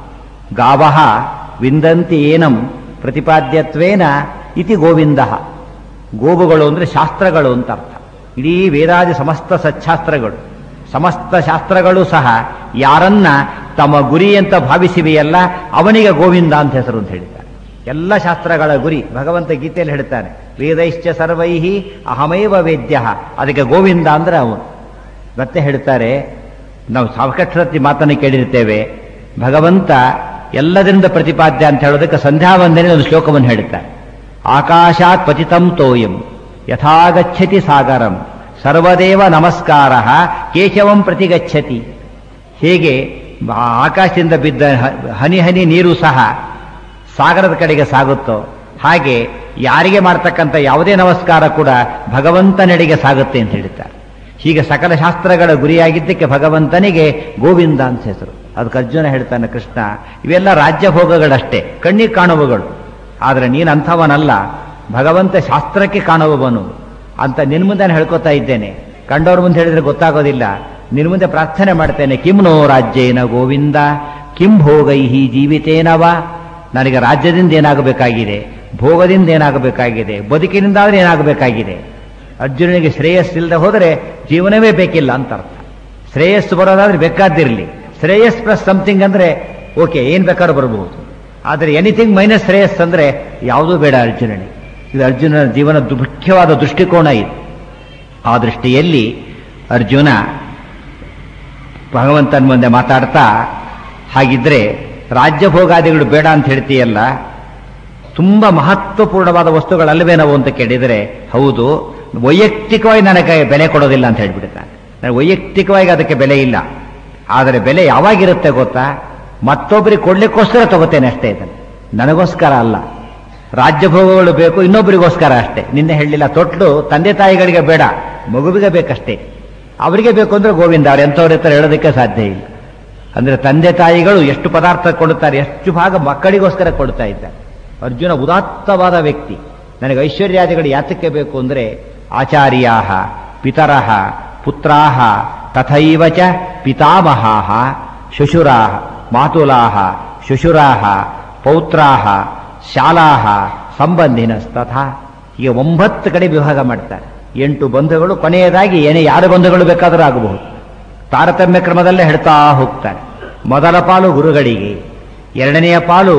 ಗಾವಹ ವಿಂದಂತಿ ಏನಂ ಪ್ರತಿಪಾದ್ಯತ್ವೇನ ಇತಿ ಗೋವಿಂದ ಗೋವುಗಳು ಅಂದ್ರೆ ಶಾಸ್ತ್ರಗಳು ಅಂತ ಅರ್ಥ ಇಡೀ ವೇದಾದಿ ಸಮಸ್ತ ಸಚ್ಛಾಸ್ತ್ರಗಳು ಸಮಸ್ತ ಶಾಸ್ತ್ರಗಳು ಸಹ ಯಾರನ್ನ ತಮ್ಮ ಗುರಿ ಅಂತ ಭಾವಿಸಿವೆಯಲ್ಲ ಅವನಿಗೆ ಗೋವಿಂದ ಅಂತ ಹೆಸರು ಅಂತ ಹೇಳಿದ್ದಾರೆ ಎಲ್ಲ ಶಾಸ್ತ್ರಗಳ ಗುರಿ ಭಗವಂತ ಗೀತೆಯಲ್ಲಿ ಹೇಳ್ತಾನೆ ವೇದೈಶ್ಚ ಸರ್ವೈಹಿ ಅಹಮೇವ ವೇದ್ಯ ಅದಕ್ಕೆ ಗೋವಿಂದ ಅಂದ್ರೆ ಅವನು ಮತ್ತೆ ಹೇಳ್ತಾರೆ ನಾವು ಸಾವಕಕ್ಷರತಿ ಮಾತನ್ನು ಕೇಳಿರ್ತೇವೆ ಭಗವಂತ ಎಲ್ಲದರಿಂದ ಪ್ರತಿಪಾದ್ಯ ಅಂತ ಹೇಳೋದಕ್ಕೆ ಸಂಧ್ಯಾವಂದನೆ ಒಂದು ಶ್ಲೋಕವನ್ನು ಹೇಳುತ್ತಾರೆ ಆಕಾಶಾತ್ ಪತಿತಂ ತೋಯಂ ಯಥಾಗಚ್ಚತಿ ಸಾಗರಂ ಸರ್ವದೇವ ನಮಸ್ಕಾರ ಕೇಶವಂ ಪ್ರತಿಗಚ್ಚತಿ ಹೇಗೆ ಆ ಆಕಾಶದಿಂದ ಬಿದ್ದ ಹ- ಹನಿ ಹನಿ ನೀರು ಸಹ ಸಾಗರದ ಕಡೆಗೆ ಸಾಗುತ್ತೋ ಹಾಗೆ ಯಾರಿಗೆ ಮಾಡ್ತಕ್ಕಂಥ ಯಾವುದೇ ನಮಸ್ಕಾರ ಕೂಡ ಭಗವಂತನೆಡೆಗೆ ಸಾಗುತ್ತೆ ಅಂತ ಹೇಳ್ತಾರೆ ಹೀಗೆ ಸಕಲ ಶಾಸ್ತ್ರಗಳ ಗುರಿಯಾಗಿದ್ದಕ್ಕೆ ಭಗವಂತನಿಗೆ ಗೋವಿಂದ ಅಂತ ಹೆಸರು ಅದಕ್ಕೆ ಅರ್ಜುನ ಹೇಳ್ತಾನೆ ಕೃಷ್ಣ ಇವೆಲ್ಲ ರಾಜ್ಯ ಭೋಗಗಳಷ್ಟೇ ಕಣ್ಣಿಗೆ ಕಾಣುವಗಳು ಆದರೆ ನೀನು ಅಂಥವನಲ್ಲ ಭಗವಂತ ಶಾಸ್ತ್ರಕ್ಕೆ ಕಾಣುವವನು ಅಂತ ನಿನ್ ಮುಂದೆ ನಾನು ಹೇಳ್ಕೊತಾ ಇದ್ದೇನೆ ಕಂಡವ್ರ ಮುಂದೆ ಹೇಳಿದ್ರೆ ಗೊತ್ತಾಗೋದಿಲ್ಲ ನಿನ್ ಮುಂದೆ ಪ್ರಾರ್ಥನೆ ಮಾಡ್ತೇನೆ ಕಿಂ ನೋ ರಾಜ್ಯೇನ ಗೋವಿಂದ ಕಿಂ ಭೋಗೈಹಿ ಜೀವಿತೇನವ ನನಗೆ ರಾಜ್ಯದಿಂದ ಏನಾಗಬೇಕಾಗಿದೆ ಭೋಗದಿಂದ ಏನಾಗಬೇಕಾಗಿದೆ ಬದುಕಿನಿಂದಾದ್ರೆ ಏನಾಗಬೇಕಾಗಿದೆ ಅರ್ಜುನನಿಗೆ ಶ್ರೇಯಸ್ಸಿಲ್ಲದೆ ಹೋದರೆ ಜೀವನವೇ ಬೇಕಿಲ್ಲ ಅಂತ ಅರ್ಥ ಶ್ರೇಯಸ್ಸು ಬರೋದಾದ್ರೆ ಬೇಕಾದಿರಲಿ ಶ್ರೇಯಸ್ ಪ್ಲಸ್ ಸಮಥಿಂಗ್ ಅಂದ್ರೆ ಓಕೆ ಏನ್ ಬೇಕಾದ್ರೂ ಬರಬಹುದು ಆದರೆ ಎನಿಥಿಂಗ್ ಮೈನಸ್ ಶ್ರೇಯಸ್ ಅಂದ್ರೆ ಯಾವುದೂ ಬೇಡ ಅರ್ಜುನನಿಗೆ ಇದು ಅರ್ಜುನನ ಜೀವನ ದು- ಮುಖ್ಯವಾದ ದೃಷ್ಟಿಕೋನ ಇದು ಆ ದೃಷ್ಟಿಯಲ್ಲಿ ಅರ್ಜುನ ಭಗವಂತನ ಮುಂದೆ ಮಾತಾಡ್ತಾ ಹಾಗಿದ್ರೆ ರಾಜ್ಯಭೋಗಾದಿಗಳು ಬೇಡ ಅಂತ ಹೇಳ್ತೀಯಲ್ಲ ತುಂಬಾ ಮಹತ್ವಪೂರ್ಣವಾದ ವಸ್ತುಗಳಲ್ಲವೇ ನಾವು ಅಂತ ಕೇಳಿದರೆ ಹೌದು ವೈಯಕ್ತಿಕವಾಗಿ ನನಗೆ ಬೆಲೆ ಕೊಡೋದಿಲ್ಲ ಅಂತ ಹೇಳ್ಬಿಡ್ತಾನೆ ನನಗೆ ವೈಯಕ್ತಿಕವಾಗಿ ಅದಕ್ಕೆ ಬೆಲೆ ಇಲ್ಲ ಆದರೆ ಬೆಲೆ ಯಾವಾಗಿರುತ್ತೆ ಗೊತ್ತಾ ಮತ್ತೊಬ್ಬರಿಗೆ ಕೊಡ್ಲಿಕ್ಕೋಸ್ಕರ ತಗೋತೇನೆ ಅಷ್ಟೇ ಇದನ್ನು ನನಗೋಸ್ಕರ ಅಲ್ಲ ರಾಜ್ಯಭೋಗಗಳು ಬೇಕು ಇನ್ನೊಬ್ಬರಿಗೋಸ್ಕರ ಅಷ್ಟೇ ನಿನ್ನೆ ಹೇಳಲಿಲ್ಲ ತೊಟ್ಲು ತಂದೆ ತಾಯಿಗಳಿಗೆ ಬೇಡ ಮಗುವಿಗೆ ಬೇಕಷ್ಟೇ ಅವರಿಗೆ ಬೇಕು ಅಂದ್ರೆ ಗೋವಿಂದ ಅವ್ರು ಎಂಥವ್ರ ಹತ್ರ ಹೇಳೋದಕ್ಕೆ ಸಾಧ್ಯ ಇಲ್ಲ ಅಂದ್ರೆ ತಂದೆ ತಾಯಿಗಳು ಎಷ್ಟು ಪದಾರ್ಥ ಕೊಡುತ್ತಾರೆ ಎಷ್ಟು ಭಾಗ ಮಕ್ಕಳಿಗೋಸ್ಕರ ಕೊಡ್ತಾ ಇದ್ದಾರೆ ಅರ್ಜುನ ಉದಾತ್ತವಾದ ವ್ಯಕ್ತಿ ನನಗೆ ಐಶ್ವರ್ಯಾದಿಗಳು ಯಾತಕ್ಕೆ ಬೇಕು ಅಂದ್ರೆ ಆಚಾರ್ಯಾಹ ಪಿತರಹ ಪುತ್ರಾಹ ತಥೈವ ಚ ಪಿತಾಮಹಾಹ ಶುಶುರಾಹ ಮಾತುಲಾಹ ಶುಶುರಾಹ ಪೌತ್ರಾಹ ಶಾಲಾಹ ಸಂಬಂಧಿನಸ್ತಥಾ ಹೀಗೆ ಒಂಬತ್ತು ಕಡೆ ವಿಭಾಗ ಮಾಡ್ತಾರೆ ಎಂಟು ಬಂಧುಗಳು ಕೊನೆಯದಾಗಿ ಏನೇ ಯಾರು ಬಂಧುಗಳು ಬೇಕಾದರೂ ಆಗಬಹುದು ತಾರತಮ್ಯ ಕ್ರಮದಲ್ಲೇ ಹೇಳ್ತಾ ಹೋಗ್ತಾರೆ ಮೊದಲ ಪಾಲು ಗುರುಗಳಿಗೆ ಎರಡನೆಯ ಪಾಲು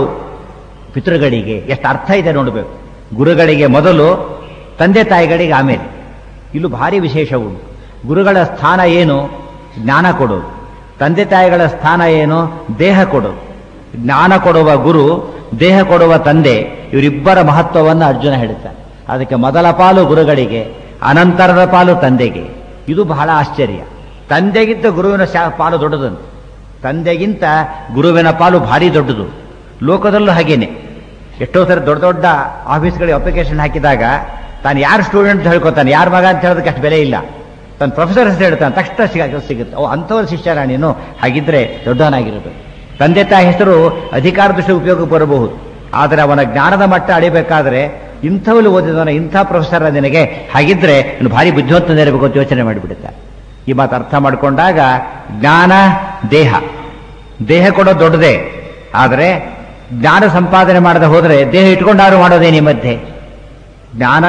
ಪಿತೃಗಳಿಗೆ ಎಷ್ಟು ಅರ್ಥ ಇದೆ ನೋಡಬೇಕು ಗುರುಗಳಿಗೆ ಮೊದಲು ತಂದೆ ತಾಯಿಗಳಿಗೆ ಆಮೇಲೆ ಇಲ್ಲೂ ಭಾರಿ ವಿಶೇಷ ಉಂಟು ಗುರುಗಳ ಸ್ಥಾನ ಏನು ಜ್ಞಾನ ಕೊಡೋದು ತಂದೆ ತಾಯಿಗಳ ಸ್ಥಾನ ಏನು ದೇಹ ಕೊಡೋದು ಜ್ಞಾನ ಕೊಡುವ ಗುರು ದೇಹ ಕೊಡುವ ತಂದೆ ಇವರಿಬ್ಬರ ಮಹತ್ವವನ್ನು ಅರ್ಜುನ ಹೇಳುತ್ತಾನೆ ಅದಕ್ಕೆ ಮೊದಲ ಪಾಲು ಗುರುಗಳಿಗೆ ಅನಂತರದ ಪಾಲು ತಂದೆಗೆ ಇದು ಬಹಳ ಆಶ್ಚರ್ಯ ತಂದೆಗಿಂತ ಗುರುವಿನ ಶಾ- ಪಾಲು ದೊಡ್ಡದಂತೆ ತಂದೆಗಿಂತ ಗುರುವಿನ ಪಾಲು ಭಾರಿ ದೊಡ್ಡದು ಲೋಕದಲ್ಲೂ ಹಾಗೇನೆ ಎಷ್ಟೋ ಸರಿ ದೊಡ್ಡ ದೊಡ್ಡ ಆಫೀಸ್ಗಳಿಗೆ ಅಪ್ಲಿಕೇಶನ್ ಹಾಕಿದಾಗ ತಾನು ಯಾರು ಸ್ಟೂಡೆಂಟ್ ಹೇಳ್ಕೊತಾನೆ ಯಾರ ಮಗ ಅಂತ ಹೇಳೋದಕ್ಕೆ ಅಷ್ಟು ಬೆಲೆ ಇಲ್ಲ ತನ್ನ ಪ್ರೊಫೆಸರ್ ಹೆಸರು ಹೇಳ್ತಾನೆ ತಕ್ಷಣ ಸಿಗ ಸಿಗುತ್ತೆ ಓ ಅಂಥವ್ರ ಶಿಷ್ಯನ ನೀನು ಹಾಗಿದ್ರೆ ದೊಡ್ಡವನಾಗಿರಬೇಕು ತಂದೆ ತಾಯಿ ಹೆಸರು ಅಧಿಕಾರ ದೃಷ್ಟಿ ಉಪಯೋಗಕ್ಕೆ ಬರಬಹುದು ಆದರೆ ಅವನ ಜ್ಞಾನದ ಮಟ್ಟ ಅಳಿಬೇಕಾದ್ರೆ ಇಂಥವಲ್ಲಿ ಓದಿದವನ ಇಂಥ ಪ್ರೊಫೆಸರ್ ನಿನಗೆ ಹಾಗಿದ್ರೆ ಇನ್ನು ಭಾರಿ ಬುದ್ಧಿವಂತನಿರಬೇಕು ಅಂತ ಯೋಚನೆ ಮಾಡಿಬಿಡುತ್ತೆ ಈ ಮಾತು ಅರ್ಥ ಮಾಡಿಕೊಂಡಾಗ ಜ್ಞಾನ ದೇಹ ದೇಹ ಕೊಡೋದು ದೊಡ್ಡದೇ ಆದರೆ ಜ್ಞಾನ ಸಂಪಾದನೆ ಮಾಡದೆ ಹೋದರೆ ದೇಹ ಇಟ್ಕೊಂಡಾರು ಮಾಡೋದೇ ಈ ಮಧ್ಯೆ ಜ್ಞಾನ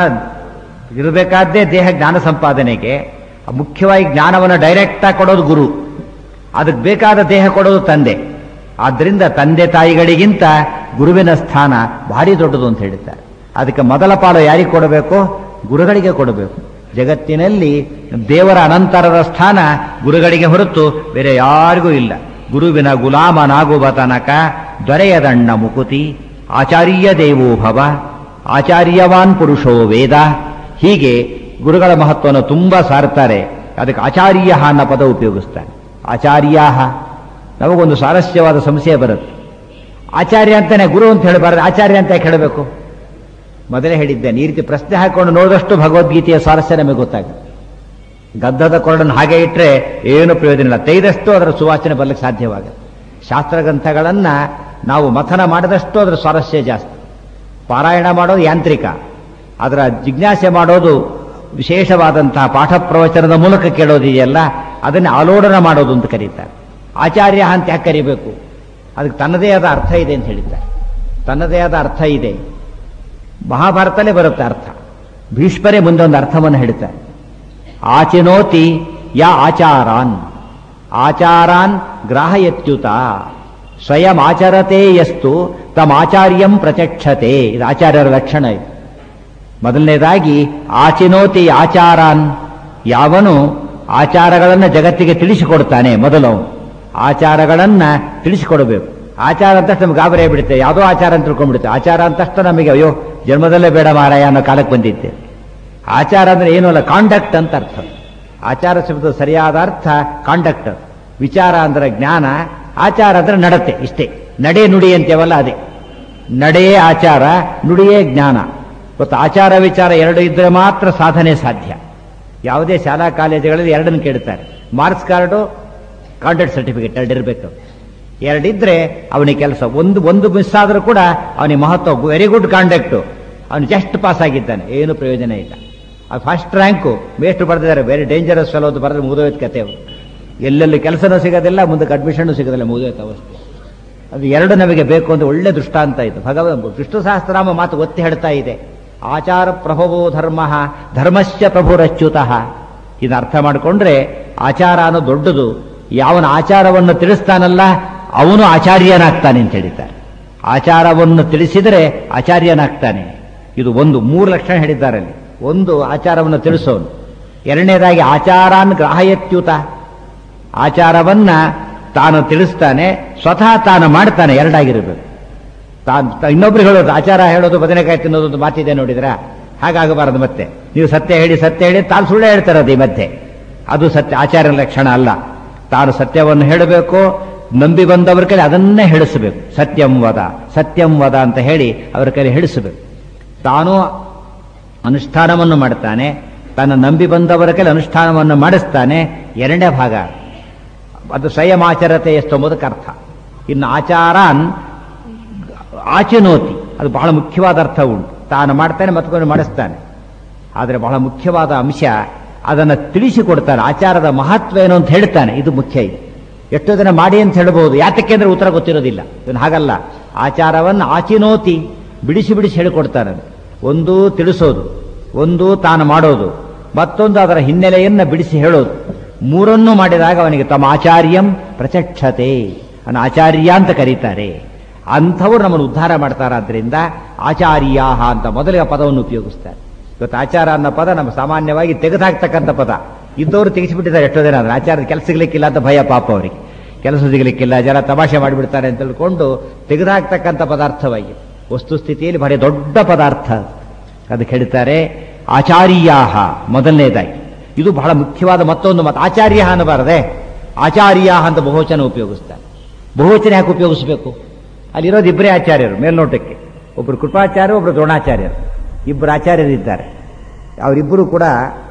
ಇರಬೇಕಾದ್ದೇ ದೇಹ ಜ್ಞಾನ ಸಂಪಾದನೆಗೆ ಮುಖ್ಯವಾಗಿ ಜ್ಞಾನವನ್ನು ಡೈರೆಕ್ಟಾಗಿ ಕೊಡೋದು ಗುರು ಅದಕ್ಕೆ ಬೇಕಾದ ದೇಹ ಕೊಡೋದು ತಂದೆ ಆದ್ದರಿಂದ ತಂದೆ ತಾಯಿಗಳಿಗಿಂತ ಗುರುವಿನ ಸ್ಥಾನ ಭಾರಿ ದೊಡ್ಡದು ಅಂತ ಹೇಳ್ತಾರೆ ಅದಕ್ಕೆ ಮೊದಲ ಪಾಲು ಯಾರಿಗೆ ಕೊಡಬೇಕು ಗುರುಗಳಿಗೆ ಕೊಡಬೇಕು ಜಗತ್ತಿನಲ್ಲಿ ದೇವರ ಅನಂತರದ ಸ್ಥಾನ ಗುರುಗಳಿಗೆ ಹೊರತು ಬೇರೆ ಯಾರಿಗೂ ಇಲ್ಲ ಗುರುವಿನ ಗುಲಾಮನಾಗುವ ತನಕ ದೊರೆಯದಣ್ಣ ಮುಕುತಿ ಆಚಾರ್ಯ ದೇವೋ ಭವ ಆಚಾರ್ಯವಾನ್ ಪುರುಷೋ ವೇದ ಹೀಗೆ ಗುರುಗಳ ಮಹತ್ವವನ್ನು ತುಂಬಾ ಸಾರ್ತಾರೆ ಅದಕ್ಕೆ ಆಚಾರ್ಯ ಅನ್ನೋ ಪದ ಉಪಯೋಗಿಸ್ತಾನೆ ಆಚಾರ್ಯಾಹ ನಮಗೊಂದು ಸ್ವಾರಸ್ಯವಾದ ಸಂಶಯ ಬರುತ್ತೆ ಆಚಾರ್ಯ ಅಂತಾನೆ ಗುರು ಅಂತ ಹೇಳಬಾರದು ಆಚಾರ್ಯ ಅಂತ ಯಾಕೆ ಹೇಳಬೇಕು ಮೊದಲೇ ಹೇಳಿದ್ದೇನೆ ಈ ರೀತಿ ಪ್ರಶ್ನೆ ಹಾಕೊಂಡು ನೋಡಿದಷ್ಟು ಭಗವದ್ಗೀತೆಯ ಸ್ವಾರಸ್ಯ ನಮಗೆ ಗೊತ್ತಾಗುತ್ತೆ ಗದ್ದದ ಕೊರಡನ್ನು ಹಾಗೆ ಇಟ್ಟರೆ ಏನು ಪ್ರಯೋಜನ ಇಲ್ಲ ತೆಗೆದಷ್ಟು ಅದರ ಸುವಾಸನೆ ಬರ್ಲಿಕ್ಕೆ ಸಾಧ್ಯವಾಗುತ್ತೆ ಶಾಸ್ತ್ರ ಗ್ರಂಥಗಳನ್ನ ನಾವು ಮಥನ ಮಾಡಿದಷ್ಟು ಅದರ ಸ್ವಾರಸ್ಯ ಜಾಸ್ತಿ ಪಾರಾಯಣ ಮಾಡೋದು ಯಾಂತ್ರಿಕ ಅದರ ಜಿಜ್ಞಾಸೆ ಮಾಡೋದು ವಿಶೇಷವಾದಂತಹ ಪಾಠ ಪ್ರವಚನದ ಮೂಲಕ ಕೇಳೋದಿದೆಯಲ್ಲ ಅದನ್ನು ಆಲೋಡನ ಮಾಡೋದು ಅಂತ ಕರೀತಾರೆ ಆಚಾರ್ಯ ಅಂತ ಯಾಕೆ ಕರಿಬೇಕು ಅದಕ್ಕೆ ತನ್ನದೇ ಆದ ಅರ್ಥ ಇದೆ ಅಂತ ಹೇಳಿದ್ದಾರೆ ತನ್ನದೇ ಆದ ಅರ್ಥ ಇದೆ ಮಹಾಭಾರತಲ್ಲೇ ಬರುತ್ತೆ ಅರ್ಥ ಭೀಷ್ಮರೇ ಮುಂದೆ ಒಂದು ಅರ್ಥವನ್ನು ಹೇಳ್ತಾರೆ ಆಚಿನೋತಿ ಯಾ ಆಚಾರಾನ್ ಆಚಾರಾನ್ ಗ್ರಾಹಯತ್ಯುತ ಸ್ವಯಂ ಆಚರತೆ ಯಸ್ತು ತಮಾಚಾರ್ಯಂ ಪ್ರಚಕ್ಷತೆ ಇದು ಆಚಾರ್ಯರ ಲಕ್ಷಣ ಇದು ಮೊದಲನೇದಾಗಿ ಆಚಿನೋತಿ ಆಚಾರಾನ್ ಯಾವನು ಆಚಾರಗಳನ್ನು ಜಗತ್ತಿಗೆ ತಿಳಿಸಿಕೊಡ್ತಾನೆ ಮೊದಲು ಆಚಾರಗಳನ್ನ ತಿಳಿಸಿಕೊಡಬೇಕು ಆಚಾರ ಅಂತ ನಮ್ಗೆ ಗಾಬರಿ ಬಿಡುತ್ತೆ ಯಾವುದೋ ಆಚಾರ ಅಂತ ತಿಳ್ಕೊಂಡ್ಬಿಡುತ್ತೆ ಆಚಾರ ಅಂತಷ್ಟು ನಮಗೆ ಅಯ್ಯೋ ಜನ್ಮದಲ್ಲೇ ಬೇಡ ಮಾರಾಯ ಅನ್ನೋ ಕಾಲಕ್ಕೆ ಬಂದಿದ್ದೆ ಆಚಾರ ಅಂದ್ರೆ ಏನೂ ಅಲ್ಲ ಕಾಂಡಕ್ಟ್ ಅಂತ ಅರ್ಥ ಆಚಾರ ಶಬ್ದ ಸರಿಯಾದ ಅರ್ಥ ಕಾಂಡಕ್ಟ್ ವಿಚಾರ ಅಂದ್ರೆ ಜ್ಞಾನ ಆಚಾರ ಅಂದ್ರೆ ನಡತೆ ಇಷ್ಟೇ ನಡೆ ನುಡಿ ಅಂತೇವಲ್ಲ ಅದೇ ನಡೆಯೇ ಆಚಾರ ನುಡಿಯೇ ಜ್ಞಾನ ಇವತ್ತು ಆಚಾರ ವಿಚಾರ ಎರಡು ಇದ್ರೆ ಮಾತ್ರ ಸಾಧನೆ ಸಾಧ್ಯ ಯಾವುದೇ ಶಾಲಾ ಕಾಲೇಜುಗಳಲ್ಲಿ ಎರಡನ್ನು ಕೇಳ್ತಾರೆ ಮಾರ್ಕ್ಸ್ ಕಾರ್ಡು ಕಾಂಟ್ಯಾಕ್ಟ್ ಸರ್ಟಿಫಿಕೇಟ್ ಎರಡಿರಬೇಕು ಎರಡಿದ್ರೆ ಅವನಿಗೆ ಕೆಲಸ ಒಂದು ಒಂದು ಮಿಸ್ ಆದರೂ ಕೂಡ ಅವನಿಗೆ ಮಹತ್ವ ವೆರಿ ಗುಡ್ ಕಾಂಡಕ್ಟು ಅವನು ಜಸ್ಟ್ ಪಾಸ್ ಆಗಿದ್ದಾನೆ ಏನು ಪ್ರಯೋಜನ ಇಲ್ಲ ಆ ಫಸ್ಟ್ ರ್ಯಾಂಕು ಮೇಷ್ಟು ಬರೆದಿದ್ದಾರೆ ವೆರಿ ಡೇಂಜರಸ್ ಫೆಲೋದು ಬರೆದ್ರೆ ಮುಗಿದೋಯ್ತು ಕತೆ ಅವರು ಎಲ್ಲೆಲ್ಲಿ ಕೆಲಸನೂ ಸಿಗೋದಿಲ್ಲ ಮುಂದಕ್ಕೆ ಅಡ್ಮಿಷನ್ ಸಿಗೋದಿಲ್ಲ ಮುಗಿದೋಯ್ತು ಅವಸ್ಥೆ ಅದು ಎರಡು ನಮಗೆ ಬೇಕು ಅಂತ ಒಳ್ಳೆ ದೃಷ್ಟಾಂತ ಇದು ಭಗವ ವಿಷ್ಣು ಸಹಸ್ರನಾಮ ಮಾತು ಒತ್ತಿ ಹೇಳ್ತಾ ಇದೆ ಆಚಾರ ಪ್ರಭವೋ ಧರ್ಮ ಧರ್ಮಶ್ಚ ಪ್ರಭುರಚ್ಯುತಃ ಇದನ್ನ ಅರ್ಥ ಮಾಡಿಕೊಂಡ್ರೆ ಆಚಾರ ಅನ್ನೋ ದೊಡ್ಡದು ಯಾವನ ಆಚಾರವನ್ನು ತಿಳಿಸ್ತಾನಲ್ಲ ಅವನು ಆಚಾರ್ಯನಾಗ್ತಾನೆ ಅಂತ ಹೇಳಿದ್ದಾರೆ ಆಚಾರವನ್ನು ತಿಳಿಸಿದರೆ ಆಚಾರ್ಯನಾಗ್ತಾನೆ ಇದು ಒಂದು ಮೂರು ಲಕ್ಷಣ ಹೇಳಿದ್ದಾರೆ ಅಲ್ಲಿ ಒಂದು ಆಚಾರವನ್ನು ತಿಳಿಸೋನು ಎರಡನೇದಾಗಿ ಆಚಾರಾನ್ ಗ್ರಾಹಯತ್ಯುತ ಆಚಾರವನ್ನ ತಾನು ತಿಳಿಸ್ತಾನೆ ಸ್ವತಃ ತಾನು ಮಾಡ್ತಾನೆ ಎರಡಾಗಿರಬೇಕು ತಾನು ಇನ್ನೊಬ್ರು ಹೇಳೋದು ಆಚಾರ ಹೇಳೋದು ಬದನೆಕಾಯಿ ತಿನ್ನೋದು ಒಂದು ಮಾತಿದೆ ನೋಡಿದ್ರ ಹಾಗಾಗಬಾರದು ಮತ್ತೆ ನೀವು ಸತ್ಯ ಹೇಳಿ ಸತ್ಯ ಹೇಳಿ ತಾನು ಸುಳ್ಳು ಹೇಳ್ತಾರದು ಈ ಮಧ್ಯೆ ಅದು ಸತ್ಯ ಆಚಾರ್ಯನ ಲಕ್ಷಣ ಅಲ್ಲ ತಾನು ಸತ್ಯವನ್ನು ಹೇಳಬೇಕು ನಂಬಿ ಬಂದವರ ಕೈಲಿ ಅದನ್ನೇ ಹೇಳಿಸಬೇಕು ಸತ್ಯಂ ವದ ಸತ್ಯಂ ವದ ಅಂತ ಹೇಳಿ ಅವರ ಕೈಲಿ ಹೇಳಿಸಬೇಕು ತಾನು ಅನುಷ್ಠಾನವನ್ನು ಮಾಡ್ತಾನೆ ತನ್ನ ನಂಬಿ ಬಂದವರ ಕೈಲಿ ಅನುಷ್ಠಾನವನ್ನು ಮಾಡಿಸ್ತಾನೆ ಎರಡನೇ ಭಾಗ ಅದು ಸ್ವಯಮಾಚರತೆ ಎಷ್ಟೊಂಬುದಕ್ಕೆ ಅರ್ಥ ಇನ್ನು ಆಚಾರಾನ್ ಆಚನೋತಿ ಅದು ಬಹಳ ಮುಖ್ಯವಾದ ಅರ್ಥ ಉಂಟು ತಾನು ಮಾಡ್ತಾನೆ ಮತ್ತೊಂದು ಮಾಡಿಸ್ತಾನೆ ಆದರೆ ಬಹಳ ಮುಖ್ಯವಾದ ಅಂಶ ಅದನ್ನು ತಿಳಿಸಿಕೊಡ್ತಾನೆ ಆಚಾರದ ಮಹತ್ವ ಏನು ಅಂತ ಹೇಳ್ತಾನೆ ಇದು ಮುಖ್ಯ ಇದೆ ಎಷ್ಟೋ ಜನ ಮಾಡಿ ಅಂತ ಹೇಳ್ಬೋದು ಯಾತಕ್ಕೆ ಅಂದ್ರೆ ಉತ್ತರ ಗೊತ್ತಿರೋದಿಲ್ಲ ಇವನು ಹಾಗಲ್ಲ ಆಚಾರವನ್ನು ಆಚಿನೋತಿ ಬಿಡಿಸಿ ಬಿಡಿಸಿ ಹೇಳಿಕೊಡ್ತಾನೆ ಒಂದು ತಿಳಿಸೋದು ಒಂದು ತಾನು ಮಾಡೋದು ಮತ್ತೊಂದು ಅದರ ಹಿನ್ನೆಲೆಯನ್ನು ಬಿಡಿಸಿ ಹೇಳೋದು ಮೂರನ್ನೂ ಮಾಡಿದಾಗ ಅವನಿಗೆ ತಮ್ಮ ಆಚಾರ್ಯಂ ಪ್ರಚಕ್ಷತೆ ಅವನ ಆಚಾರ್ಯ ಅಂತ ಕರೀತಾರೆ ಅಂಥವ್ರು ನಮ್ಮನ್ನು ಉದ್ಧಾರ ಮಾಡ್ತಾರಾದ್ರಿಂದ ಆಚಾರ್ಯಾಹ ಅಂತ ಮೊದಲಿಗೆ ಪದವನ್ನು ಉಪಯೋಗಿಸ್ತಾರೆ ಇವತ್ತು ಆಚಾರ ಅನ್ನೋ ಪದ ನಮ್ಮ ಸಾಮಾನ್ಯವಾಗಿ ತೆಗೆದುಹಾಕ್ತಕ್ಕಂಥ ಪದ ಇದ್ದವರು ತೆಗೆಸಿಬಿಟ್ಟಿದ್ದಾರೆ ಎಷ್ಟೋ ಜನ ಅದನ್ನ ಆಚಾರದ ಕೆಲಸ ಸಿಗ್ಲಿಕ್ಕಿಲ್ಲ ಅಂತ ಭಯ ಪಾಪ ಅವರಿಗೆ ಕೆಲಸ ಸಿಗಲಿಕ್ಕಿಲ್ಲ ಜನ ತಮಾಷೆ ಮಾಡಿಬಿಡ್ತಾರೆ ಅಂತ ತಿಳ್ಕೊಂಡು ತೆಗೆದುಹಾಕ್ತಕ್ಕಂಥ ಪದಾರ್ಥವಾಗಿ ವಸ್ತುಸ್ಥಿತಿಯಲ್ಲಿ ಭಾರಿ ದೊಡ್ಡ ಪದಾರ್ಥ ಅದಕ್ಕೆ ಹೇಳ್ತಾರೆ ಆಚಾರ್ಯಾಹ ಮೊದಲನೇದಾಗಿ ಇದು ಬಹಳ ಮುಖ್ಯವಾದ ಮತ್ತೊಂದು ಮತ ಆಚಾರ್ಯ ಅನ್ನಬಾರದೆ ಆಚಾರ್ಯ ಅಂತ ಬಹುವಚನ ಉಪಯೋಗಿಸ್ತಾರೆ ಬಹುವಚನ ಯಾಕೆ ಉಪಯೋಗಿಸಬೇಕು ಅಲ್ಲಿರೋದು ಇಬ್ಬರೇ ಆಚಾರ್ಯರು ಮೇಲ್ನೋಟಕ್ಕೆ ಒಬ್ಬರು ಕೃಪಾಚಾರ್ಯ ಒಬ್ಬರು ದ್ರೋಣಾಚಾರ್ಯರು ಇಬ್ಬರು ಆಚಾರ್ಯರಿದ್ದಾರೆ ಅವರಿಬ್ಬರು ಕೂಡ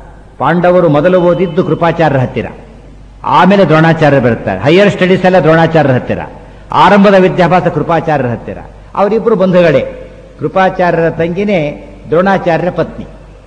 ಪಾಂಡವರು ಮೊದಲು ಓದಿದ್ದು ಕೃಪಾಚಾರ್ಯರ ಹತ್ತಿರ ಆಮೇಲೆ ದ್ರೋಣಾಚಾರ್ಯರು ಬರುತ್ತಾರೆ ಹೈಯರ್ ಸ್ಟಡೀಸ್ ಎಲ್ಲ ದ್ರೋಣಾಚಾರ್ಯರ ಹತ್ತಿರ ಆರಂಭದ ವಿದ್ಯಾಭ್ಯಾಸ ಕೃಪಾಚಾರ್ಯರ ಹತ್ತಿರ ಅವರಿಬ್ಬರು ಬಂಧುಗಳೇ ಕೃಪಾಚಾರ್ಯರ ತಂಗಿನೇ ದ್ರೋಣಾಚಾರ್ಯರ ಪತ್ನಿ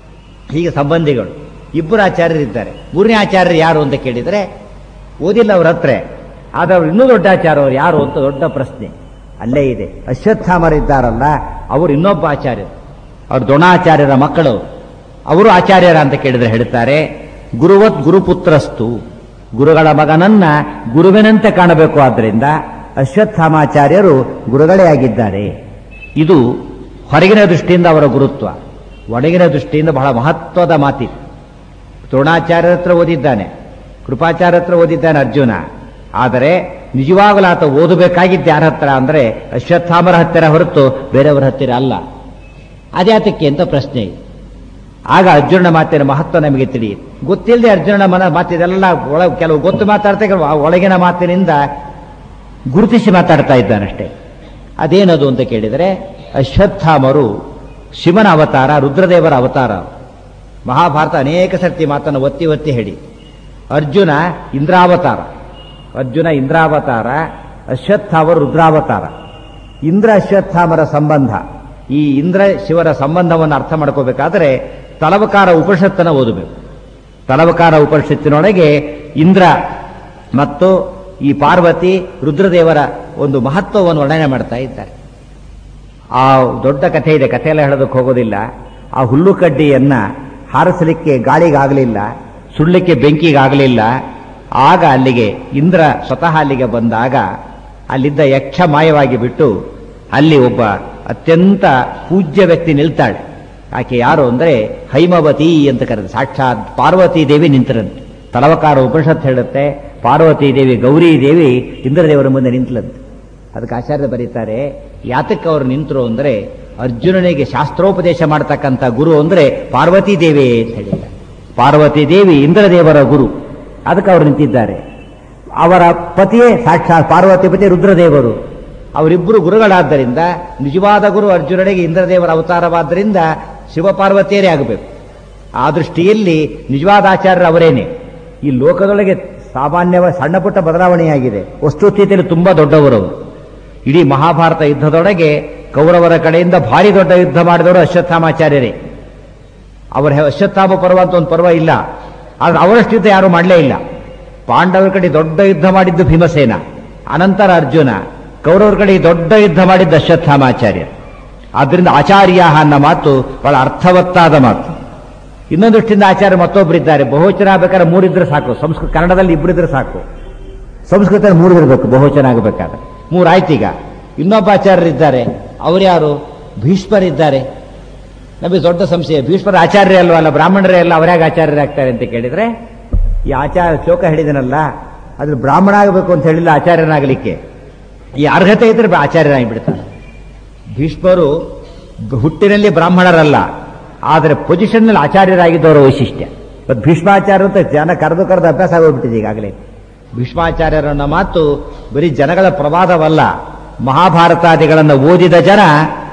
ಹೀಗೆ ಸಂಬಂಧಿಗಳು ಇಬ್ಬರು ಆಚಾರ್ಯರಿದ್ದಾರೆ ಮೂರನೇ ಆಚಾರ್ಯರು ಯಾರು ಅಂತ ಕೇಳಿದರೆ ಓದಿಲ್ಲ ಅವ್ರ ಹತ್ರ ಆದ್ರೆ ಅವ್ರು ಇನ್ನೂ ದೊಡ್ಡ ಆಚಾರ್ಯ ಅವ್ರು ಯಾರು ಅಂತ ದೊಡ್ಡ ಪ್ರಶ್ನೆ ಅಲ್ಲೇ ಇದೆ ಅಶ್ವತ್ಥಾಮರಿದ್ದಾರಲ್ಲ ಅವರು ಇನ್ನೊಬ್ಬ ಆಚಾರ್ಯರು ಅವರು ದ್ರೋಣಾಚಾರ್ಯರ ಮಕ್ಕಳು ಅವರು ಆಚಾರ್ಯರ ಅಂತ ಕೇಳಿದ್ರೆ ಹೇಳ್ತಾರೆ ಗುರುವತ್ ಗುರುಪುತ್ರಸ್ತು ಗುರುಗಳ ಮಗನನ್ನ ಗುರುವಿನಂತೆ ಕಾಣಬೇಕು ಆದ್ದರಿಂದ ಅಶ್ವತ್ಥಾಮಾಚಾರ್ಯರು ಗುರುಗಳೇ ಆಗಿದ್ದಾರೆ ಇದು ಹೊರಗಿನ ದೃಷ್ಟಿಯಿಂದ ಅವರ ಗುರುತ್ವ ಒಳಗಿನ ದೃಷ್ಟಿಯಿಂದ ಬಹಳ ಮಹತ್ವದ ಮಾತಿದೆ ದ್ರೋಣಾಚಾರ್ಯರ ಹತ್ರ ಓದಿದ್ದಾನೆ ಕೃಪಾಚಾರ್ಯ ಹತ್ರ ಓದಿದ್ದಾನೆ ಅರ್ಜುನ ಆದರೆ ನಿಜವಾಗಲೂ ಆತ ಓದಬೇಕಾಗಿದ್ದು ಯಾರ ಹತ್ರ ಅಂದರೆ ಅಶ್ವತ್ಥಾಮರ ಹತ್ತಿರ ಹೊರತು ಬೇರೆಯವರ ಹತ್ತಿರ ಅಲ್ಲ ಅದ್ಯಾತಕ್ಕೆ ಅಂತ ಪ್ರಶ್ನೆ ಇದೆ ಆಗ ಅರ್ಜುನನ ಮಾತಿನ ಮಹತ್ವ ನಮಗೆ ತಿಳಿಯುತ್ತೆ ಗೊತ್ತಿಲ್ಲದೆ ಅರ್ಜುನನ ಮನ ಮಾತಿದೆಲ್ಲ ಒಳ ಕೆಲವು ಗೊತ್ತು ಮಾತಾಡ್ತಾ ಕೆಲವು ಆ ಒಳಗಿನ ಮಾತಿನಿಂದ ಗುರುತಿಸಿ ಮಾತಾಡ್ತಾ ಇದ್ದಾನಷ್ಟೇ ಅದೇನದು ಅಂತ ಕೇಳಿದರೆ ಅಶ್ವತ್ಥಾಮರು ಶಿವನ ಅವತಾರ ರುದ್ರದೇವರ ಅವತಾರ ಮಹಾಭಾರತ ಅನೇಕ ಸರ್ತಿ ಮಾತನ್ನು ಒತ್ತಿ ಒತ್ತಿ ಹೇಳಿ ಅರ್ಜುನ ಇಂದ್ರಾವತಾರ ಅರ್ಜುನ ಇಂದ್ರಾವತಾರ ಅಶ್ವತ್ಥಾಮರು ರುದ್ರಾವತಾರ ಇಂದ್ರ ಅಶ್ವತ್ಥಾಮರ ಸಂಬಂಧ ಈ ಇಂದ್ರ ಶಿವರ ಸಂಬಂಧವನ್ನು ಅರ್ಥ ಮಾಡ್ಕೋಬೇಕಾದ್ರೆ ತಲವಕಾರ ಉಪನಿಷತ್ತನ್ನು ಓದಬೇಕು ತಲವಕಾರ ಉಪನಿಷತ್ತಿನೊಳಗೆ ಇಂದ್ರ ಮತ್ತು ಈ ಪಾರ್ವತಿ ರುದ್ರದೇವರ ಒಂದು ಮಹತ್ವವನ್ನು ವರ್ಣನೆ ಮಾಡ್ತಾ ಇದ್ದಾರೆ ಆ ದೊಡ್ಡ ಕಥೆ ಇದೆ ಕಥೆ ಎಲ್ಲ ಹೇಳೋದಕ್ಕೆ ಹೋಗೋದಿಲ್ಲ ಆ ಹುಲ್ಲು ಕಡ್ಡಿಯನ್ನ ಹಾರಿಸಲಿಕ್ಕೆ ಗಾಳಿಗಾಗಲಿಲ್ಲ ಸುಡ್ಲಿಕ್ಕೆ ಬೆಂಕಿಗಾಗಲಿಲ್ಲ ಆಗ ಅಲ್ಲಿಗೆ ಇಂದ್ರ ಸ್ವತಃ ಅಲ್ಲಿಗೆ ಬಂದಾಗ ಅಲ್ಲಿದ್ದ ಯಕ್ಷ ಮಾಯವಾಗಿ ಬಿಟ್ಟು ಅಲ್ಲಿ ಒಬ್ಬ ಅತ್ಯಂತ ಪೂಜ್ಯ ವ್ಯಕ್ತಿ ನಿಲ್ತಾಳೆ ಆಕೆ ಯಾರು ಅಂದರೆ ಹೈಮವತಿ ಅಂತ ಕರೆದು ಸಾಕ್ಷಾತ್ ಪಾರ್ವತಿ ದೇವಿ ನಿಂತಿರಂತೆ ತಲವಕಾರ ಉಪನಿಷತ್ ಹೇಳುತ್ತೆ ಪಾರ್ವತಿ ದೇವಿ ಗೌರಿ ದೇವಿ ಇಂದ್ರದೇವರ ಮುಂದೆ ನಿಂತಲಂತೆ ಅದಕ್ಕೆ ಆಚಾರ್ಯ ಬರೀತಾರೆ ಯಾತಕ್ಕೆ ಅವರು ನಿಂತರು ಅಂದರೆ ಅರ್ಜುನನಿಗೆ ಶಾಸ್ತ್ರೋಪದೇಶ ಮಾಡ್ತಕ್ಕಂಥ ಗುರು ಅಂದರೆ ಪಾರ್ವತಿ ದೇವಿ ಅಂತ ಹೇಳಿದ್ದಾರೆ ಪಾರ್ವತಿ ದೇವಿ ಇಂದ್ರದೇವರ ಗುರು ಅದಕ್ಕೆ ಅವರು ನಿಂತಿದ್ದಾರೆ ಅವರ ಪತಿಯೇ ಸಾಕ್ಷಾತ್ ಪಾರ್ವತಿ ಪತಿ ರುದ್ರದೇವರು ಅವರಿಬ್ಬರು ಗುರುಗಳಾದ್ದರಿಂದ ನಿಜವಾದ ಗುರು ಅರ್ಜುನನಿಗೆ ಇಂದ್ರದೇವರ ಅವತಾರವಾದ್ದರಿಂದ ಶಿವಪಾರ್ವತಿಯರೇ ಆಗಬೇಕು ಆ ದೃಷ್ಟಿಯಲ್ಲಿ ನಿಜವಾದ ಆಚಾರ್ಯರು ಅವರೇನೆ ಈ ಲೋಕದೊಳಗೆ ಸಾಮಾನ್ಯವಾಗಿ ಸಣ್ಣ ಪುಟ್ಟ ಬದಲಾವಣೆಯಾಗಿದೆ ವಸ್ತುಸ್ಥಿತಿಯಲ್ಲಿ ತುಂಬಾ ದೊಡ್ಡವರು ಅವರು ಇಡೀ ಮಹಾಭಾರತ ಯುದ್ಧದೊಳಗೆ ಕೌರವರ ಕಡೆಯಿಂದ ಭಾರಿ ದೊಡ್ಡ ಯುದ್ಧ ಮಾಡಿದವರು ಅಶ್ವತ್ಥಾಮಾಚಾರ್ಯರೇ ಅವರ ಅಶ್ವತ್ಥಾಮ ಪರ್ವ ಅಂತ ಒಂದು ಪರ್ವ ಇಲ್ಲ ಆದ್ರೆ ಅವರಷ್ಟು ಯುದ್ಧ ಯಾರು ಮಾಡಲೇ ಇಲ್ಲ ಪಾಂಡವರ ಕಡೆ ದೊಡ್ಡ ಯುದ್ಧ ಮಾಡಿದ್ದು ಭೀಮಸೇನ ಅನಂತರ ಅರ್ಜುನ ಕೌರವರ ಕಡೆ ದೊಡ್ಡ ಯುದ್ಧ ಮಾಡಿದ್ದು ಅಶ್ವತ್ಥಾಮಾಚಾರ್ಯ ಆದ್ದರಿಂದ ಆಚಾರ್ಯ ಅನ್ನೋ ಮಾತು ಬಹಳ ಅರ್ಥವತ್ತಾದ ಮಾತು ಇನ್ನೊಂದು ದೃಷ್ಟಿಯಿಂದ ಆಚಾರ್ಯ ಮತ್ತೊಬ್ಬರಿದ್ದಾರೆ ಬಹುವಚನ ಆಗ್ಬೇಕಾದ್ರೆ ಮೂರಿದ್ರೆ ಸಾಕು ಸಂಸ್ಕೃತ ಕನ್ನಡದಲ್ಲಿ ಇಬ್ಬರಿದ್ರೆ ಸಾಕು ಸಂಸ್ಕೃತದಲ್ಲಿ ಮೂರಿದಿರ್ಬೇಕು ಬಹುವಚನ ಆಗಬೇಕಾದ್ರೆ ಮೂರಾಯ್ತು ಈಗ ಇನ್ನೊಬ್ಬ ಆಚಾರ್ಯರಿದ್ದಾರೆ ಅವ್ರು ಯಾರು ಭೀಷ್ಮರಿದ್ದಾರೆ ನಮಗೆ ದೊಡ್ಡ ಸಂಶಯ ಭೀಷ್ಮರ ಆಚಾರ್ಯ ಅಲ್ವಾ ಅಲ್ಲ ಬ್ರಾಹ್ಮಣರೇ ಅಲ್ಲ ಅವರ್ಯಾಗ ಆಚಾರ್ಯರಾಗ್ತಾರೆ ಅಂತ ಕೇಳಿದ್ರೆ ಈ ಆಚಾರ ಶ್ಲೋಕ ಹೇಳಿದನಲ್ಲ ಅದ್ರ ಬ್ರಾಹ್ಮಣ ಆಗಬೇಕು ಅಂತ ಹೇಳಿಲ್ಲ ಆಚಾರ್ಯನಾಗಲಿಕ್ಕೆ ಈ ಅರ್ಹತೆ ಇದ್ರೆ ಬ- ಆಚಾರ್ಯನಾಗಿ ಬಿಡ್ತಾನೆ ಭೀಷ್ಮರು ಹುಟ್ಟಿನಲ್ಲಿ ಬ್ರಾಹ್ಮಣರಲ್ಲ ಆದರೆ ಪೊಸಿಷನ್ನಲ್ಲಿ ಆಚಾರ್ಯರಾಗಿದ್ದವರ ವೈಶಿಷ್ಟ್ಯ ಇವತ್ತು ಭೀಷ್ಮಾಚಾರ್ಯ ಅಂತ ಜನ ಕರೆದು ಕರೆದು ಅಭ್ಯಾಸ ಆಗೋಗ್ಬಿಟ್ಟಿದೆ ಈಗಾಗಲೇ ಭೀಷ್ಮಾಚಾರ್ಯರನ್ನ ಮಾತು ಬರೀ ಜನಗಳ ಪ್ರವಾದವಲ್ಲ ಮಹಾಭಾರತಾದಿಗಳನ್ನು ಓದಿದ ಜನ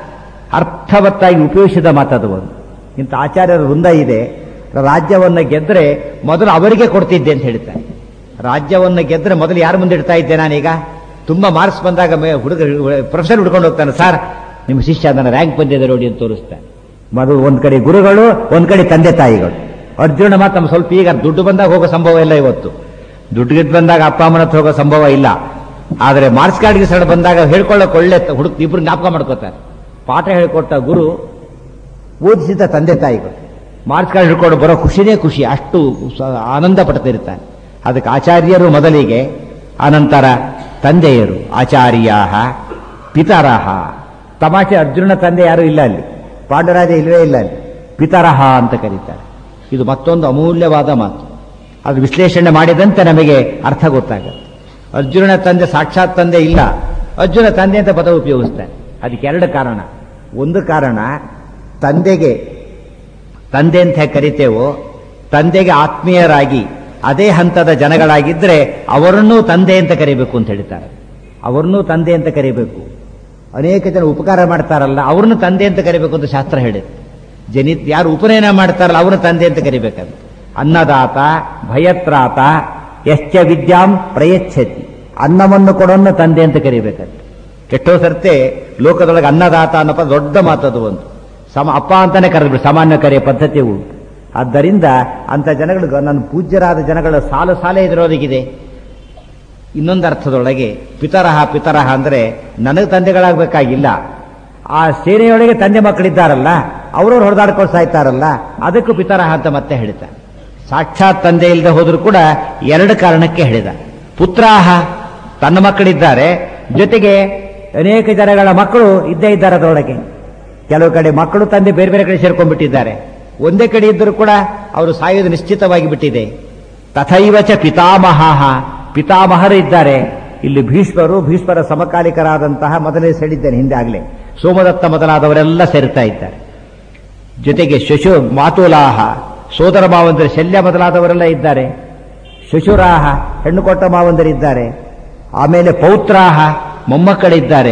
ಅರ್ಥವತ್ತಾಗಿ ಉಪಯೋಗಿಸಿದ ಮಾತದು ಒಂದು ಇಂಥ ಆಚಾರ್ಯರ ವೃಂದ ಇದೆ ರಾಜ್ಯವನ್ನು ಗೆದ್ರೆ ಮೊದಲು ಅವರಿಗೆ ಕೊಡ್ತಿದ್ದೆ ಅಂತ ಹೇಳ್ತಾರೆ ರಾಜ್ಯವನ್ನು ಗೆದ್ರೆ ಮೊದಲು ಯಾರ ಮುಂದೆ ಇಡ್ತಾ ಇದ್ದೆ ನಾನೀಗ ತುಂಬಾ ಮಾರ್ಕ್ಸ್ ಬಂದಾಗ ಮೇ- ಹುಡುಗ ಪ್ರೊಫೆಸರ್ ಹುಡ್ಕೊಂಡು ಹೋಗ್ತಾನೆ ಸರ್ ನಿಮ್ಮ ಶಿಷ್ಯ ನನ್ನ ರ್ಯಾಂಕ್ ಬಂದಿದೆ ನೋಡಿ ಅಂತ ತೋರಿಸ್ತಾನೆ ಮೊದಲು ಒಂದ್ ಕಡೆ ಗುರುಗಳು ಒಂದ್ ಕಡೆ ತಂದೆ ತಾಯಿಗಳು ಅರ್ಜುನ ಮಾತ್ರ ನಮ್ಮ ಸ್ವಲ್ಪ ಈಗ ದುಡ್ಡು ಬಂದಾಗ ಹೋಗೋ ಸಂಭವ ಇಲ್ಲ ಇವತ್ತು ದುಡ್ಡು ಗಿಡ್ ಬಂದಾಗ ಅಪ್ಪ ಅಮ್ಮನ ಹತ್ರ ಹೋಗೋ ಸಂಭವ ಇಲ್ಲ ಆದರೆ ಮಾರ್ಕ್ಸ್ ಕಾರ್ಡ್ಗೆ ಸಡ ಬಂದಾಗ ಹೇಳ್ಕೊಳ್ಳೋಕೆ ಒಳ್ಳೆ ಹುಡುಕ್ ಇಬ್ರು ಜ್ಞಾಪಕ ಮಾಡ್ಕೋತಾರೆ ಪಾಠ ಹೇಳ್ಕೊಟ್ಟ ಗುರು ಓದಿಸಿದ ತಂದೆ ತಾಯಿಗಳು ಮಾರ್ಕ್ಸ್ ಕಾರ್ಡ್ ಹಿಡ್ಕೊಂಡು ಬರೋ ಖುಷಿನೇ ಖುಷಿ ಅಷ್ಟು ಸ- ಆನಂದ ಪಡ್ತಿರ್ತಾನೆ ಅದಕ್ಕೆ ಆಚಾರ್ಯರು ಮೊದಲಿಗೆ ಅನಂತರ ತಂದೆಯರು ಆಚಾರ್ಯ ಪಿತರಹ ತಮಾಷೆ ಅರ್ಜುನನ ತಂದೆ ಯಾರು ಇಲ್ಲ ಅಲ್ಲಿ ಪಾಂಡರಾಜ ಇಲ್ಲವೇ ಇಲ್ಲ ಅಲ್ಲಿ ಪಿತರಹ ಅಂತ ಕರೀತಾರೆ ಇದು ಮತ್ತೊಂದು ಅಮೂಲ್ಯವಾದ ಮಾತು ಅದು ವಿಶ್ಲೇಷಣೆ ಮಾಡಿದಂತೆ ನಮಗೆ ಅರ್ಥ ಗೊತ್ತಾಗುತ್ತೆ ಅರ್ಜುನನ ತಂದೆ ಸಾಕ್ಷಾತ್ ತಂದೆ ಇಲ್ಲ ಅರ್ಜುನ ತಂದೆ ಅಂತ ಪದ ಉಪಯೋಗಿಸ್ತಾರೆ ಅದಕ್ಕೆ ಎರಡು ಕಾರಣ ಒಂದು ಕಾರಣ ತಂದೆಗೆ ತಂದೆ ಅಂತ ಹೇಗೆ ಕರಿತೇವೋ ತಂದೆಗೆ ಆತ್ಮೀಯರಾಗಿ ಅದೇ ಹಂತದ ಜನಗಳಾಗಿದ್ರೆ ಅವರನ್ನೂ ತಂದೆ ಅಂತ ಕರಿಬೇಕು ಅಂತ ಹೇಳ್ತಾರೆ ಅವರನ್ನೂ ತಂದೆ ಅಂತ ಕರಿಬೇಕು ಅನೇಕ ಜನ ಉಪಕಾರ ಮಾಡ್ತಾರಲ್ಲ ಅವ್ರನ್ನ ತಂದೆ ಅಂತ ಕರಿಬೇಕು ಅಂತ ಶಾಸ್ತ್ರ ಹೇಳಿದೆ ಜನಿತ್ ಯಾರು ಉಪನಯನ ಮಾಡ್ತಾರಲ್ಲ ಅವ್ರನ್ನ ತಂದೆ ಅಂತ ಕರಿಬೇಕಂತ ಅನ್ನದಾತ ಭಯತ್ರಾತ ಯಶ್ಚ ವಿದ್ಯಾಂ ಪ್ರಯಚ್ಛತಿ ಅನ್ನವನ್ನು ಕೊಡೋನ್ನ ತಂದೆ ಅಂತ ಕರಿಬೇಕಂತ ಎಷ್ಟೋ ಸರ್ತೆ ಲೋಕದೊಳಗೆ ಅನ್ನದಾತ ಅನ್ನೋ ಪದ ದೊಡ್ಡ ಮಾತದು ಒಂದು ಸಮ ಅಪ್ಪ ಅಂತಾನೆ ಕರೆದ್ಬಿಡು ಸಾಮಾನ್ಯ ಕರೆಯ ಪದ್ಧತಿ ಉಂಟು ಆದ್ದರಿಂದ ಅಂತ ಜನಗಳು ನನ್ನ ಪೂಜ್ಯರಾದ ಜನಗಳ ಸಾಲು ಸಾಲೇ ಇದಿರೋದಕ್ಕಿದೆ ಇನ್ನೊಂದು ಅರ್ಥದೊಳಗೆ ಪಿತರಹ ಪಿತರಹ ಅಂದ್ರೆ ನನಗೆ ತಂದೆಗಳಾಗಬೇಕಾಗಿಲ್ಲ ಆ ಸೇನೆಯೊಳಗೆ ತಂದೆ ಮಕ್ಕಳಿದ್ದಾರಲ್ಲ ಅವರವ್ರು ಹೊಡೆದಾಡ್ಕೊಂಡು ಸಾಯ್ತಾರಲ್ಲ ಅದಕ್ಕೂ ಪಿತರಹ ಅಂತ ಮತ್ತೆ ಹೇಳ್ತಾರೆ ಸಾಕ್ಷಾತ್ ತಂದೆ ಇಲ್ಲದೆ ಹೋದರೂ ಕೂಡ ಎರಡು ಕಾರಣಕ್ಕೆ ಹೇಳಿದ ಪುತ್ರಾಹ ತನ್ನ ಮಕ್ಕಳಿದ್ದಾರೆ ಜೊತೆಗೆ ಅನೇಕ ಜನಗಳ ಮಕ್ಕಳು ಇದ್ದೇ ಇದ್ದಾರೆ ಅದರೊಳಗೆ ಕೆಲವು ಕಡೆ ಮಕ್ಕಳು ತಂದೆ ಬೇರೆ ಬೇರೆ ಕಡೆ ಸೇರ್ಕೊಂಡ್ಬಿಟ್ಟಿದ್ದಾರೆ ಒಂದೇ ಕಡೆ ಇದ್ದರೂ ಕೂಡ ಅವರು ಸಾಯೋದು ನಿಶ್ಚಿತವಾಗಿ ಬಿಟ್ಟಿದೆ ತಥೈವಚ ಪಿತಾಮಹ ಪಿತಾಮಹರು ಇದ್ದಾರೆ ಇಲ್ಲಿ ಭೀಷ್ಮರು ಭೀಷ್ಮರ ಸಮಕಾಲಿಕರಾದಂತಹ ಮೊದಲೇ ಹೇಳಿದ್ದೇನೆ ಹಿಂದೆ ಆಗಲೇ ಸೋಮದತ್ತ ಮೊದಲಾದವರೆಲ್ಲ ಸೇರ್ತಾ ಇದ್ದಾರೆ ಜೊತೆಗೆ ಶಶು ಮಾತುಲಾಹ ಸೋದರ ಮಾವಂದರು ಶಲ್ಯ ಮೊದಲಾದವರೆಲ್ಲ ಇದ್ದಾರೆ ಶಶುರಾಹ ಹೆಣ್ಣು ಕೊಟ್ಟ ಮಾವಂದರಿದ್ದಾರೆ ಆಮೇಲೆ ಪೌತ್ರಾಹ ಮೊಮ್ಮಕ್ಕಳಿದ್ದಾರೆ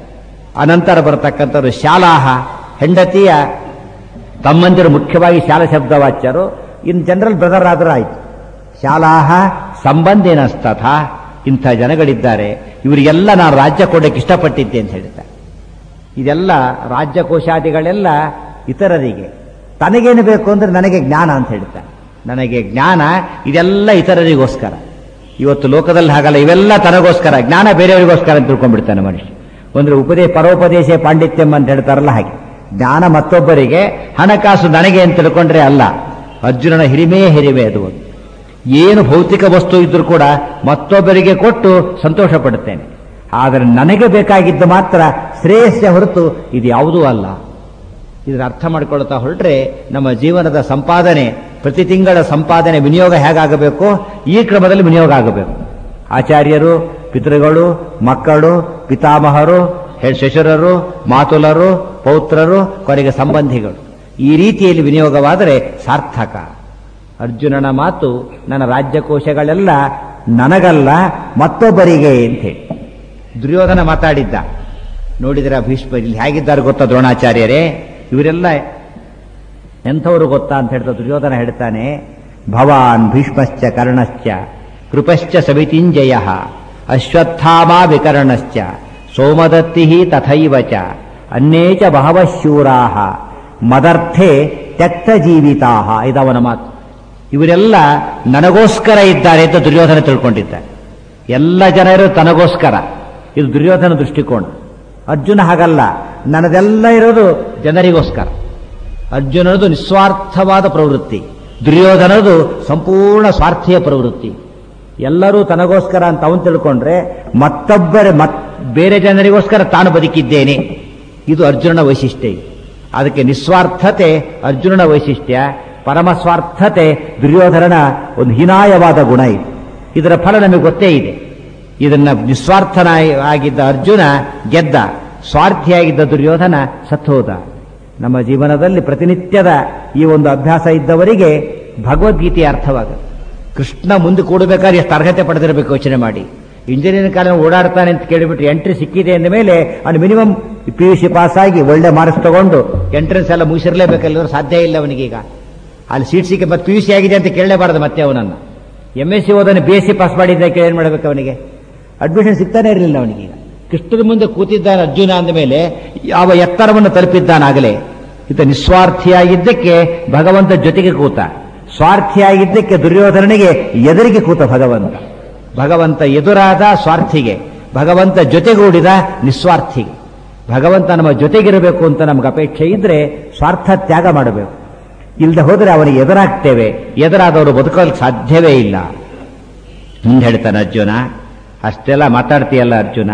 ಅನಂತರ ಬರತಕ್ಕಂಥವ್ರು ಶಾಲಾಹ ಹೆಂಡತಿಯ ತಮ್ಮಂದಿರು ಮುಖ್ಯವಾಗಿ ಶಾಲಾ ಶಬ್ದವಾಚ್ಯರು ಇನ್ ಜನರಲ್ ಬ್ರದರ್ ಆದರೂ ಆಯ್ತು ಶಾಲಾಹ ಸಂಬಂಧಿನಸ್ತಥ ಇಂಥ ಜನಗಳಿದ್ದಾರೆ ಇವರಿಗೆಲ್ಲ ನಾನು ರಾಜ್ಯ ಕೊಡಕ್ಕೆ ಇಷ್ಟಪಟ್ಟಿದ್ದೆ ಅಂತ ಹೇಳ್ತಾರೆ ಇದೆಲ್ಲ ರಾಜ್ಯ ಕೋಶಾದಿಗಳೆಲ್ಲ ಇತರರಿಗೆ ತನಗೇನು ಬೇಕು ಅಂದ್ರೆ ನನಗೆ ಜ್ಞಾನ ಅಂತ ಹೇಳ್ತಾರೆ ನನಗೆ ಜ್ಞಾನ ಇದೆಲ್ಲ ಇತರರಿಗೋಸ್ಕರ ಇವತ್ತು ಲೋಕದಲ್ಲಿ ಹಾಗಲ್ಲ ಇವೆಲ್ಲ ತನಗೋಸ್ಕರ ಜ್ಞಾನ ಬೇರೆಯವರಿಗೋಸ್ಕರ ಅಂತ ತಿಳ್ಕೊಂಡ್ಬಿಡ್ತಾನೆ ಮನುಷ್ಯ ಅಂದ್ರೆ ಉಪದೇ ಪರೋಪದೇಶ ಪಾಂಡಿತ್ಯಂ ಅಂತ ಹೇಳ್ತಾರಲ್ಲ ಹಾಗೆ ಜ್ಞಾನ ಮತ್ತೊಬ್ಬರಿಗೆ ಹಣಕಾಸು ನನಗೆ ಅಂತ ತಿಳ್ಕೊಂಡ್ರೆ ಅಲ್ಲ ಅರ್ಜುನನ ಹಿರಿಮೆಯೇ ಹಿರಿಮೆ ಅದು ಒಂದು ಏನು ಭೌತಿಕ ವಸ್ತು ಇದ್ರೂ ಕೂಡ ಮತ್ತೊಬ್ಬರಿಗೆ ಕೊಟ್ಟು ಸಂತೋಷ ಪಡುತ್ತೇನೆ ಆದರೆ ನನಗೆ ಬೇಕಾಗಿದ್ದು ಮಾತ್ರ ಶ್ರೇಯಸ್ಸೆ ಹೊರತು ಇದು ಯಾವುದೂ ಅಲ್ಲ ಇದರ ಅರ್ಥ ಮಾಡಿಕೊಳ್ತಾ ಹೊರಟ್ರೆ ನಮ್ಮ ಜೀವನದ ಸಂಪಾದನೆ ಪ್ರತಿ ತಿಂಗಳ ಸಂಪಾದನೆ ವಿನಿಯೋಗ ಹೇಗಾಗಬೇಕು ಈ ಕ್ರಮದಲ್ಲಿ ವಿನಿಯೋಗ ಆಗಬೇಕು ಆಚಾರ್ಯರು ಪಿತೃಗಳು ಮಕ್ಕಳು ಪಿತಾಮಹರು ಹೆ- ಶಶುರರು ಮಾತುಲರು ಪೌತ್ರರು ಕೊನೆಗೆ ಸಂಬಂಧಿಗಳು ಈ ರೀತಿಯಲ್ಲಿ ವಿನಿಯೋಗವಾದರೆ ಸಾರ್ಥಕ ಅರ್ಜುನನ ಮಾತು ನನ್ನ ರಾಜ್ಯಕೋಶಗಳೆಲ್ಲ ನನಗಲ್ಲ ಮತ್ತೊಬ್ಬರಿಗೆ ಅಂತೇಳಿ ದುರ್ಯೋಧನ ಮಾತಾಡಿದ್ದ ನೋಡಿದ್ರೆ ಭೀಷ್ಮ ಇಲ್ಲಿ ಹೇಗಿದ್ದಾರೆ ಗೊತ್ತಾ ದ್ರೋಣಾಚಾರ್ಯರೇ ಇವರೆಲ್ಲ ಎಂಥವರು ಗೊತ್ತಾ ಅಂತ ಹೇಳ್ತಾ ದುರ್ಯೋಧನ ಹೇಳ್ತಾನೆ ಭವಾನ್ ಭೀಷ್ಮಶ್ಚ ಕರ್ಣಶ್ಚ ಕೃಪಶ್ಚ ಸಮಿತಿಂಜಯ ಅಶ್ವತ್ಥಾಮಾ ವಿಕರ್ಣಶ್ಚ ಸೋಮದತ್ತಿ ತಥೈವ ಚ ಅನ್ಯೇ ಚ ಬಹವಃ ಶೂರಾಹ ಮದರ್ಥೆ ತ್ಯಕ್ತ ಜೀವಿತಾ ಇದವನ ಮಾತು ಇವರೆಲ್ಲ ನನಗೋಸ್ಕರ ಇದ್ದಾರೆ ಅಂತ ದುರ್ಯೋಧನ ತಿಳ್ಕೊಂಡಿದ್ದಾರೆ ಎಲ್ಲ ಜನರು ತನಗೋಸ್ಕರ ಇದು ದುರ್ಯೋಧನ ದೃಷ್ಟಿಕೋನ ಅರ್ಜುನ ಹಾಗಲ್ಲ ನನ್ನದೆಲ್ಲ ಇರೋದು ಜನರಿಗೋಸ್ಕರ ಅರ್ಜುನನದು ನಿಸ್ವಾರ್ಥವಾದ ಪ್ರವೃತ್ತಿ ದುರ್ಯೋಧನದು ಸಂಪೂರ್ಣ ಸ್ವಾರ್ಥೀಯ ಪ್ರವೃತ್ತಿ ಎಲ್ಲರೂ ತನಗೋಸ್ಕರ ಅಂತ ಅವನು ತಿಳ್ಕೊಂಡ್ರೆ ಮತ್ತೊಬ್ಬರ ಮತ್ ಬೇರೆ ಜನರಿಗೋಸ್ಕರ ತಾನು ಬದುಕಿದ್ದೇನೆ ಇದು ಅರ್ಜುನನ ವೈಶಿಷ್ಟ್ಯ ಇದು. ಅದಕ್ಕೆ ನಿಸ್ವಾರ್ಥತೆ ಅರ್ಜುನನ ವೈಶಿಷ್ಟ್ಯ ಪರಮ ಸ್ವಾರ್ಥತೆ ದುರ್ಯೋಧನನ ಒಂದು ಹೀನಾಯವಾದ ಗುಣ ಇದು ಇದರ ಫಲ ನಮಗೆ ಗೊತ್ತೇ ಇದೆ ಇದನ್ನ ನಿಸ್ವಾರ್ಥನ ಆಗಿದ್ದ ಅರ್ಜುನ ಗೆದ್ದ ಸ್ವಾರ್ಥಿಯಾಗಿದ್ದ ದುರ್ಯೋಧನ ಸತ್ತೋದ ನಮ್ಮ ಜೀವನದಲ್ಲಿ ಪ್ರತಿನಿತ್ಯದ ಈ ಒಂದು ಅಭ್ಯಾಸ ಇದ್ದವರಿಗೆ ಭಗವದ್ಗೀತೆಯ ಅರ್ಥವಾಗುತ್ತೆ ಕೃಷ್ಣ ಮುಂದೆ ಕೂಡಬೇಕಾದ್ರೆ ಎಷ್ಟು ಅರ್ಹತೆ ಪಡೆದಿರಬೇಕು ಯೋಚನೆ ಮಾಡಿ ಇಂಜಿನಿಯರಿಂಗ್ ಕಾಲ ಓಡಾಡ್ತಾನೆ ಅಂತ ಕೇಳಿಬಿಟ್ಟು ಎಂಟ್ರಿ ಸಿಕ್ಕಿದೆ ಅಂದ ಮೇಲೆ ಅವನು minimum P U C pass ಆಗಿ ಒಳ್ಳೆ ಮಾರ್ಕ್ಸ್ ತಗೊಂಡು ಎಂಟ್ರೆನ್ಸ್ ಎಲ್ಲ ಮುಗಿಸಿರ್ಲೇಬೇಕಲ್ಲ ಸಾಧ್ಯ ಇಲ್ಲ ಅವನಿಗೀಗ ಅಲ್ಲಿ ಸೀಟ್ ಸಿಕ್ಕಿ ಮತ್ತೆ ಪಿ ಯು ಸಿ ಆಗಿದೆ ಅಂತ ಕೇಳಲೇಬಾರದು ಮತ್ತೆ ಅವನನ್ನು ಎಂ ಎಸ್ ಸಿ ಓದನ್ನು ಬಿ ಎಸ್ ಸಿ ಪಾಸ್ ಮಾಡಿದ್ದ ಏನು ಮಾಡಬೇಕು ಅವನಿಗೆ ಅಡ್ಮಿಷನ್ ಸಿಗ್ತಾನೆ ಇರಲಿಲ್ಲ ಅವನಿಗೀಗ ಕೃಷ್ಣನ ಮುಂದೆ ಕೂತಿದ್ದಾನೆ ಅರ್ಜುನ ಅಂದ ಮೇಲೆ ಯಾವ ಎತ್ತರವನ್ನು ತಲುಪಿದ್ದಾನಾಗಲೇ ಈತ ನಿಸ್ವಾರ್ಥಿಯಾಗಿದ್ದಕ್ಕೆ ಭಗವಂತ ಜೊತೆಗೆ ಕೂತ ಸ್ವಾರ್ಥಿಯಾಗಿದ್ದಕ್ಕೆ ದುರ್ಯೋಧನನಿಗೆ ಎದುರಿಗೆ ಕೂತ ಭಗವಂತ ಭಗವಂತ ಎದುರಾದ ಸ್ವಾರ್ಥಿಗೆ ಭಗವಂತ ಜೊತೆಗೂಡಿದ ನಿಸ್ವಾರ್ಥಿಗೆ ಭಗವಂತ ನಮ್ಮ ಜೊತೆಗಿರಬೇಕು ಅಂತ ನಮ್ಗೆ ಅಪೇಕ್ಷೆ ಇದ್ರೆ ಸ್ವಾರ್ಥ ತ್ಯಾಗ ಮಾಡಬೇಕು ಇಲ್ಲದೆ ಹೋದರೆ ಅವನಿಗೆ ಎದುರಾಗ್ತೇವೆ ಎದುರಾದವರು ಬದುಕಲು ಸಾಧ್ಯವೇ ಇಲ್ಲ ಮುಂದೆ ಹೇಳ್ತಾನೆ ಅರ್ಜುನ ಅಷ್ಟೆಲ್ಲ ಮಾತಾಡ್ತೀಯಲ್ಲ ಅರ್ಜುನ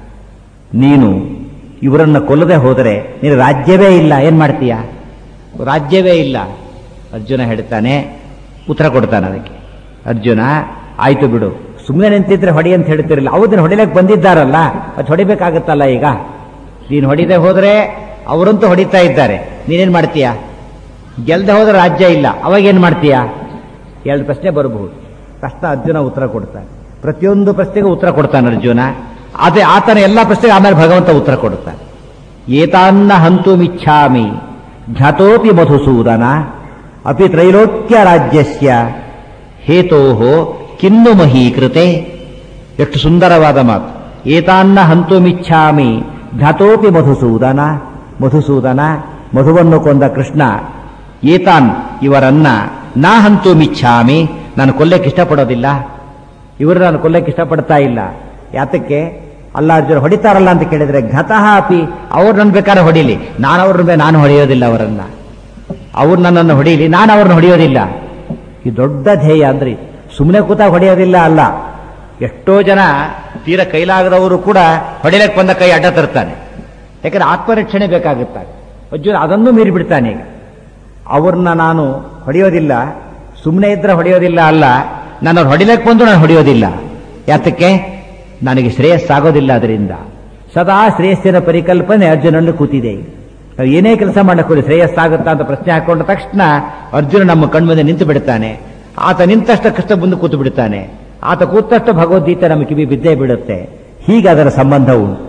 ನೀನು ಇವರನ್ನ ಕೊಲ್ಲದೆ ಹೋದರೆ ನೀನು ರಾಜ್ಯವೇ ಇಲ್ಲ ಏನ್ ಮಾಡ್ತೀಯ ರಾಜ್ಯವೇ ಇಲ್ಲ ಅರ್ಜುನ ಹೇಳ್ತಾನೆ ಉತ್ತರ ಕೊಡ್ತಾನೆ ಅದಕ್ಕೆ ಅರ್ಜುನ ಆಯ್ತು ಬಿಡು ಸುಮ್ಮನೆ ನಿಂತಿದ್ರೆ ಹೊಡಿ ಅಂತ ಹೇಳ್ತಿರಲಿಲ್ಲ ಅವದನ್ನ ಹೊಡಿಲಕ್ಕೆ ಬಂದಿದ್ದಾರಲ್ಲ ಅದು ಹೊಡಿಬೇಕಾಗತ್ತಲ್ಲ ಈಗ ನೀನು ಹೊಡಿದೆ ಹೋದ್ರೆ ಅವರಂತೂ ಹೊಡಿತಾ ಇದ್ದಾರೆ ನೀನೇನ್ ಮಾಡ್ತೀಯ ಗೆಲ್ದೆ ಹೋದ್ರೆ ರಾಜ್ಯ ಇಲ್ಲ ಅವಾಗ ಏನ್ ಮಾಡ್ತೀಯ ಎರಡು ಪ್ರಶ್ನೆ ಬರಬಹುದು ಕಷ್ಟ ಅರ್ಜುನ ಉತ್ತರ ಕೊಡ್ತಾನೆ ಪ್ರತಿಯೊಂದು ಪ್ರಶ್ನೆಗೂ ಉತ್ತರ ಕೊಡ್ತಾನೆ ಅರ್ಜುನ ಅದೇ ಆತನ ಎಲ್ಲ ಪ್ರಶ್ನೆಗೆ ಆಮೇಲೆ ಭಗವಂತ ಉತ್ತರ ಕೊಡ್ತಾನೆ ಏತಾನ್ನ ಹಂತು ಮಿಚ್ಛಾಮಿ ಘತೋಪಿ ಮಧುಸೂದನ ಅಪಿ ತ್ರೈಲೋಕ್ಯ ರಾಜ್ಯಸ್ಯ ಹೇತೋ ಕಿನ್ನು ಮಹೀಕೃತೆ ಎಷ್ಟು ಸುಂದರವಾದ ಮಾತು ಏತಾನ್ನ ಹಂತು ಮಿಚ್ಛಾಮಿ ಘತೋಪಿ ಮಧುಸೂದನ ಮಧುಸೂದನ ಮಧುವನ್ನು ಕೊಂದ ಕೃಷ್ಣ ಏತಾನ್ ಇವರನ್ನ ನಾ ಹಂತು ಮಿಚ್ಛಾಮಿ ನಾನು ಕೊಲ್ಲಕ್ಕೆ ಇಷ್ಟಪಡೋದಿಲ್ಲ ಇವರು ನಾನು ಕೊಲ್ಲಕ್ಕೆ ಇಷ್ಟಪಡ್ತಾ ಇಲ್ಲ ಯಾತಕ್ಕೆ ಅಲ್ಲ ಅರ್ಜುನ ಹೊಡಿತಾರಲ್ಲ ಅಂತ ಕೇಳಿದ್ರೆ ಘತಃ ಅಪಿ ಅವ್ರು ನನ್ ಬೇಕಾದ್ರೆ ಹೊಡಿಲಿ ನಾನು ಅವ್ರ ನಾನು ಹೊಡೆಯೋದಿಲ್ಲ ಅವರನ್ನ ಅವ್ರು ನನ್ನನ್ನು ಹೊಡೀಲಿ ನಾನು ಅವ್ರನ್ನ ಹೊಡೆಯೋದಿಲ್ಲ ಈ ದೊಡ್ಡ ಧ್ಯೇಯ ಅಂದ್ರೆ ಸುಮ್ಮನೆ ಕೂತಾಗ ಹೊಡೆಯೋದಿಲ್ಲ ಅಲ್ಲ ಎಷ್ಟೋ ಜನ ತೀರ ಕೈಲಾಗದವರು ಕೂಡ ಹೊಡೆಯಕ್ಕೆ ಬಂದ ಕೈ ಅಡ್ಡ ತರ್ತಾನೆ ಯಾಕಂದ್ರೆ ಆತ್ಮರಕ್ಷಣೆ ಬೇಕಾಗುತ್ತಾರೆ ಅರ್ಜುನ ಅದನ್ನು ಮೀರಿ ಬಿಡ್ತಾನೆ ಈಗ ಅವ್ರನ್ನ ನಾನು ಹೊಡೆಯೋದಿಲ್ಲ ಸುಮ್ಮನೆ ಇದ್ರೆ ಹೊಡೆಯೋದಿಲ್ಲ ಅಲ್ಲ ನಾನು ಅವ್ರು ಹೊಡಿಲಕ್ಕೆ ಬಂದು ನಾನು ಹೊಡೆಯೋದಿಲ್ಲ ಯಾತಕ್ಕೆ ನನಗೆ ಶ್ರೇಯಸ್ಸಾಗೋದಿಲ್ಲ ಅದರಿಂದ ಸದಾ ಶ್ರೇಯಸ್ಸಿನ ಪರಿಕಲ್ಪನೆ ಅರ್ಜುನಲ್ಲಿ ಕೂತಿದೆ ನಾವು ಏನೇ ಕೆಲಸ ಮಾಡಕ್ಕೆ ಶ್ರೇಯಸ್ಸಾಗುತ್ತಾ ಅಂತ ಪ್ರಶ್ನೆ ಹಾಕೊಂಡ ತಕ್ಷಣ ಅರ್ಜುನ ನಮ್ಮ ಕಣ್ಮುಂದೆ ನಿಂತು ಬಿಡ್ತಾನೆ ಆತ ನಿಂತಷ್ಟ ಕಷ್ಟ ಮುಂದೆ ಕೂತು ಬಿಡ್ತಾನೆ ಆತ ಕೂತಷ್ಟು ಭಗವದ್ಗೀತೆ ನಮ್ಮ ಕಿವಿ ಬಿದ್ದೇ ಬಿಡುತ್ತೆ ಹೀಗೆ ಅದರ ಸಂಬಂಧ ಉಂಟು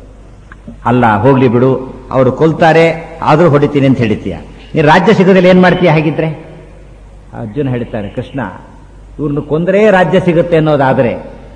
ಅಲ್ಲ ಹೋಗ್ಲಿ ಬಿಡು ಅವರು ಕೊಲ್ತಾರೆ ಆದರೂ ಹೊಡಿತೀನಿ ಅಂತ ಹೇಳ್ತೀಯ ನೀನು ರಾಜ್ಯ ಸಿಗೋದಿಲ್ಲ ಏನ್ ಮಾಡ್ತೀಯ ಹಾಗಿದ್ರೆ ಅರ್ಜುನ ಹೇಳ್ತಾನೆ ಕೃಷ್ಣ ಇವ್ರನ್ನ ಕೊಂದರೆ ರಾಜ್ಯ ಸಿಗುತ್ತೆ ಅನ್ನೋದಾದ್ರೆ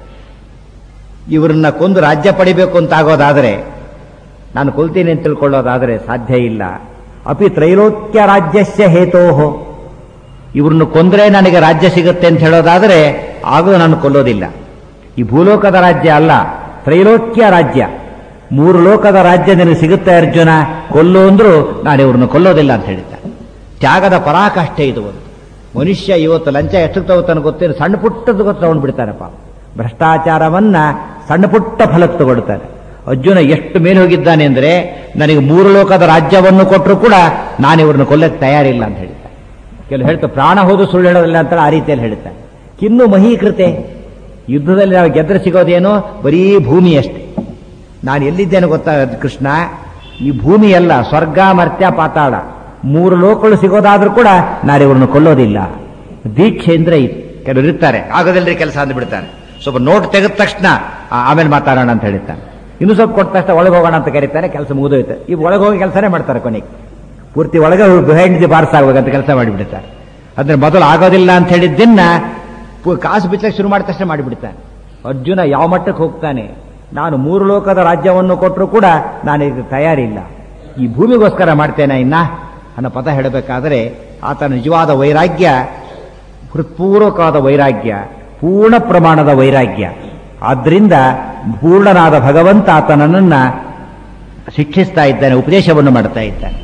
ಇವ್ರನ್ನ ಕೊಂದು ರಾಜ್ಯ ಪಡಿಬೇಕು ಅಂತ ಆಗೋದಾದ್ರೆ ನಾನು ಕೊಲ್ತೀನಿ ಅಂತ ತಿಳ್ಕೊಳ್ಳೋದಾದ್ರೆ ಸಾಧ್ಯ ಇಲ್ಲ ಅಪಿ ತ್ರೈಲೋಕ್ಯ ರಾಜ್ಯಸ್ಯ ಹೇತೋಹೋ ಇವ್ರನ್ನ ಕೊಂದ್ರೆ ನನಗೆ ರಾಜ್ಯ ಸಿಗುತ್ತೆ ಅಂತ ಹೇಳೋದಾದ್ರೆ ಆಗೂ ನಾನು ಕೊಲ್ಲೋದಿಲ್ಲ ಈ ಭೂಲೋಕದ ರಾಜ್ಯ ಅಲ್ಲ ತ್ರೈಲೋಕ್ಯ ರಾಜ್ಯ ಮೂರು ಲೋಕದ ರಾಜ್ಯ ನಿನಗೆ ಸಿಗುತ್ತೆ ಅರ್ಜುನ ಕೊಲ್ಲು ಅಂದ್ರೂ ನಾನು ಇವ್ರನ್ನ ಕೊಲ್ಲೋದಿಲ್ಲ ಅಂತ ಹೇಳಿದ್ದ ತ್ಯಾಗದ ಪರಾಕಾಷ್ಠೆ ಇದು ಒಂದು ಮನುಷ್ಯ ಇವತ್ತು ಲಂಚ ಎಷ್ಟು ತಗೋತಾನೆ ಗೊತ್ತೇನು ಸಣ್ಣ ಪುಟ್ಟದ್ದು ಗೊತ್ತು ತಗೊಂಡ್ಬಿಡ್ತಾನೆ ಪಾಪ ಭ್ರಷ್ಟಾಚಾರವನ್ನ ಸಣ್ಣ ಪುಟ್ಟ ಫಲಕ್ಕೆ ತಗೊಳ್ತಾನೆ ಅರ್ಜುನ ಎಷ್ಟು ಮೇಲೆ ಹೋಗಿದ್ದಾನೆ ಅಂದ್ರೆ ನನಗೆ ಮೂರು ಲೋಕದ ರಾಜ್ಯವನ್ನು ಕೊಟ್ಟರು ಕೂಡ ನಾನು ಇವ್ರನ್ನ ಕೊಲ್ಲಕ್ಕೆ ತಯಾರಿಲ್ಲ ಅಂತ ಹೇಳ್ತಾನೆ ಕೆಲವು ಹೇಳ್ತಾರೆ ಪ್ರಾಣ ಹೋದು ಸುಳ್ಳು ಹೇಳೋದಿಲ್ಲ ಅಂತ ಆ ರೀತಿಯಲ್ಲಿ ಹೇಳ್ತಾನೆ ಕಿನ್ನು ಮಹೀಕೃತೆ ಯುದ್ಧದಲ್ಲಿ ನಾವು ಗೆದ್ರೆ ಸಿಗೋದೇನೋ ಬರೀ ಭೂಮಿ ಅಷ್ಟೇ ನಾನು ಎಲ್ಲಿದ್ದೇನೆ ಗೊತ್ತಾ ಕೃಷ್ಣ ಈ ಭೂಮಿ ಅಲ್ಲ ಸ್ವರ್ಗ ಮರ್ತ್ಯ ಪಾತಾಳ ಮೂರು ಲೋಕಗಳು ಸಿಗೋದಾದ್ರೂ ಕೂಡ ನಾನು ಇವ್ರನ್ನ ಕೊಲ್ಲೋದಿಲ್ಲ ದೀಕ್ಷೆ ಅಂದ್ರೆ ಇದು ಕೆಲವರು ಇರ್ತಾರೆ ಆಗೋದಿಲ್ಲರಿ ಕೆಲಸ ಅಂದು ಬಿಡ್ತಾರೆ ಸ್ವಲ್ಪ ನೋಟ್ ತೆಗೆದ ತಕ್ಷಣ ಆ- ಆಮೇಲೆ ಮಾತಾಡೋಣ ಅಂತ ಹೇಳ್ತಾನೆ ಇನ್ನು ಸ್ವಲ್ಪ ಕೊಟ್ಟ ತಕ್ಷಣ ಒಳಗೆ ಹೋಗೋಣ ಅಂತ ಕರೀತಾರೆ ಕೆಲಸ ಮುಗಿದೋಯ್ತು ಈ ಒಳಗೆ ಹೋಗಿ ಕೆಲಸನೇ ಮಾಡ್ತಾರೆ ಕೊನೆಗೆ ಪೂರ್ತಿ ಒಳಗೆ ಬಿಹೈಂಡ್ ದಿ ಬಾರ್ಸ್ ಆಗ್ಬೇಕಂತ ಕೆಲಸ ಮಾಡಿಬಿಡ್ತಾರೆ ಅಂದ್ರೆ ಮೊದಲು ಆಗೋದಿಲ್ಲ ಅಂತ ಹೇಳಿದ್ದನ್ನ ಪು- ಕಾಸು ಬಿಚ್ಚಕ್ಕೆ ಶುರು ಮಾಡಿದ ತಕ್ಷಣ ಮಾಡಿಬಿಡ್ತಾನೆ ಅರ್ಜುನ ಯಾವ ಮಟ್ಟಕ್ಕೆ ಹೋಗ್ತಾನೆ ನಾನು ಮೂರು ಲೋಕದ ರಾಜ್ಯವನ್ನು ಕೊಟ್ಟರು ಕೂಡ ನಾನು ಇದಕ್ಕೆ ತಯಾರಿಲ್ಲ ಈ ಭೂಮಿಗೋಸ್ಕರ ಮಾಡ್ತೇನೆ ಇನ್ನ ಅನ್ನೋ ಪದ ಹೇಳಬೇಕಾದರೆ ಆತನ ನಿಜವಾದ ವೈರಾಗ್ಯ ಹೃತ್ಪೂರ್ವಕವಾದ ವೈರಾಗ್ಯ ಪೂರ್ಣ ಪ್ರಮಾಣದ ವೈರಾಗ್ಯ ಆದ್ರಿಂದ ಪೂರ್ಣನಾದ ಭಗವಂತ ಆತನನ್ನ ಶಿಕ್ಷಿಸ್ತಾ ಇದ್ದಾನೆ ಉಪದೇಶವನ್ನು ಮಾಡ್ತಾ ಇದ್ದಾನೆ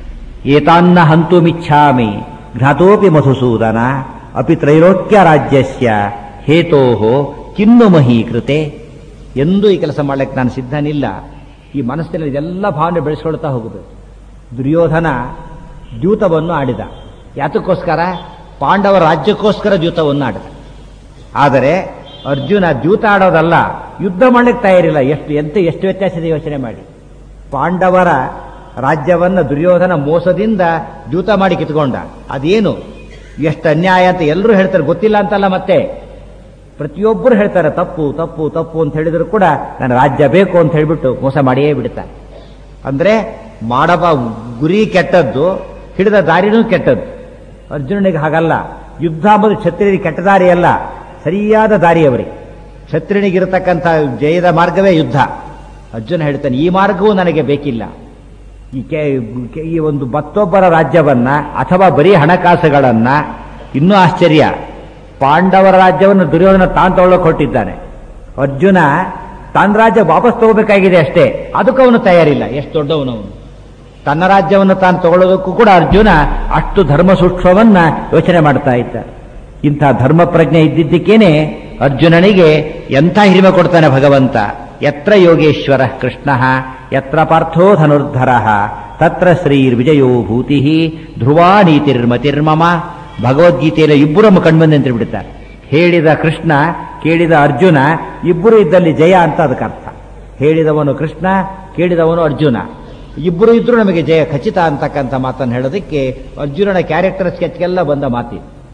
ಏತಾನ್ನ ಹಂತುಮಿಚ್ಛಾಮಿ ಘ್ರಾತೋಪಿ ಮಧುಸೂದನ ಅಪಿ ತ್ರೈಲೋಕ್ಯ ರಾಜ್ಯಸ್ಯ ಹೇತೋಹೋ ಕಿನ್ನು ಮಹೀಕೃತೆ ಎಂದೂ ಈ ಕೆಲಸ ಮಾಡ್ಲಿಕ್ಕೆ ನಾನು ಸಿದ್ಧನಿಲ್ಲ ಈ ಮನಸ್ಸಿನಲ್ಲಿ ಇದೆಲ್ಲ ಭಾವನೆ ಬೆಳೆಸ್ಕೊಳ್ತಾ ಹೋಗುದು ದುರ್ಯೋಧನ ದ್ಯೂತವನ್ನು ಆಡಿದ ಯಾತಕ್ಕೋಸ್ಕರ ಪಾಂಡವ ರಾಜ್ಯಕ್ಕೋಸ್ಕರ ದ್ಯೂತವನ್ನು ಆಡಿದ ಆದರೆ ಅರ್ಜುನ ದ್ಯೂತ ಆಡೋದಲ್ಲ ಯುದ್ಧ ಮಾಡ್ಲಿಕ್ಕೆ ತಯಾರಿಲ್ಲ ಎಷ್ಟು ಎಂತ ಎಷ್ಟು ವ್ಯತ್ಯಾಸ ಇದೆ ಯೋಚನೆ ಮಾಡಿ ಪಾಂಡವರ ರಾಜ್ಯವನ್ನ ದುರ್ಯೋಧನ ಮೋಸದಿಂದ ದ್ಯೂತ ಮಾಡಿ ಕಿತ್ಕೊಂಡ ಅದೇನು ಎಷ್ಟು ಅನ್ಯಾಯ ಅಂತ ಎಲ್ಲರೂ ಹೇಳ್ತಾರೆ ಗೊತ್ತಿಲ್ಲ ಅಂತಲ್ಲ ಮತ್ತೆ ಪ್ರತಿಯೊಬ್ಬರು ಹೇಳ್ತಾರೆ ತಪ್ಪು ತಪ್ಪು ತಪ್ಪು ಅಂತ ಹೇಳಿದ್ರು ಕೂಡ ನನ್ನ ರಾಜ್ಯ ಬೇಕು ಅಂತ ಹೇಳ್ಬಿಟ್ಟು ಮೋಸ ಮಾಡಿಯೇ ಬಿಡ್ತಾರೆ ಅಂದ್ರೆ ಮಾಡಬ ಗುರಿ ಕೆಟ್ಟದ್ದು ಹಿಡಿದ ದಾರಿನೂ ಕೆಟ್ಟದ್ದು ಅರ್ಜುನನಿಗೆ ಹಾಗಲ್ಲ ಯುದ್ಧ ಅಂಬುದು ಕ್ಷತ್ರಿಯರಿಗೆ ಕೆಟ್ಟ ದಾರಿ ಅಲ್ಲ ಸರಿಯಾದ ದಾರಿ ಅವರಿಗೆ ಕ್ಷತ್ರಿಯನಿಗಿರತಕ್ಕಂಥ ಜಯದ ಮಾರ್ಗವೇ ಯುದ್ಧ ಅರ್ಜುನ ಹೇಳ್ತಾನೆ ಈ ಮಾರ್ಗವೂ ನನಗೆ ಬೇಕಿಲ್ಲ ಈ ಕೆ ಕೆ- ಈ ಒಂದು ಮತ್ತೊಬ್ಬರ ರಾಜ್ಯವನ್ನ ಅಥವಾ ಬರೀ ಹಣಕಾಸುಗಳನ್ನ ಇನ್ನೂ ಆಶ್ಚರ್ಯ ಪಾಂಡವರ ರಾಜ್ಯವನ್ನು ದುರ್ಯೋಧನ ತಾನು ತಗೊಳ್ಳೋಕೆ ಹೊರಟಿದ್ದಾನೆ ಅರ್ಜುನ ತನ್ನ ರಾಜ್ಯ ವಾಪಸ್ ತಗೋಬೇಕಾಗಿದೆ ಅಷ್ಟೇ ಅದಕ್ಕೂ ಅವನು ತಯಾರಿಲ್ಲ ಎಷ್ಟು ದೊಡ್ಡವನು ಅವನು ತನ್ನ ರಾಜ್ಯವನ್ನು ತಾನು ತಗೊಳ್ಳೋದಕ್ಕೂ ಕೂಡ ಅರ್ಜುನ ಅಷ್ಟು ಧರ್ಮ ಸೂಕ್ಷ್ಮವನ್ನ ಯೋಚನೆ ಮಾಡ್ತಾ ಇದ್ದ ಇಂಥ ಧರ್ಮ ಪ್ರಜ್ಞೆ ಇದ್ದಿದ್ದಕ್ಕೇನೆ ಅರ್ಜುನನಿಗೆ ಎಂಥ ಹಿರಿಮೆ ಕೊಡ್ತಾನೆ ಭಗವಂತ ಯತ್ರ ಯೋಗೇಶ್ವರ ಕೃಷ್ಣ ಯತ್ರ ಪಾರ್ಥೋ ಧನುರ್ಧರ ತತ್ರ ಶ್ರೀರ್ವಿಜಯೋ ಭೂತಿ ಧ್ರುವ ನೀತಿರ್ಮತಿರ್ಮಮ ಭಗವದ್ಗೀತೆಯಲ್ಲಿ ಇಬ್ಬರು ನಮ್ಮ ಕಣ್ಮಂದೆ ಅಂತ ಬಿಡ್ತಾರೆ ಹೇಳಿದ ಕೃಷ್ಣ ಕೇಳಿದ ಅರ್ಜುನ ಇಬ್ಬರು ಇದ್ದಲ್ಲಿ ಜಯ ಅಂತ ಅದಕ್ಕೆ ಅರ್ಥ ಹೇಳಿದವನು ಕೃಷ್ಣ ಕೇಳಿದವನು ಅರ್ಜುನ ಇಬ್ಬರು ಇದ್ರೂ ನಮಗೆ ಜಯ ಖಚಿತ ಅಂತಕ್ಕಂಥ ಮಾತನ್ನು ಹೇಳೋದಕ್ಕೆ ಅರ್ಜುನನ ಕ್ಯಾರೆಕ್ಟರ್ ಸ್ಕೆಚ್ಗೆಲ್ಲ ಬಂದ ಮಾತಿ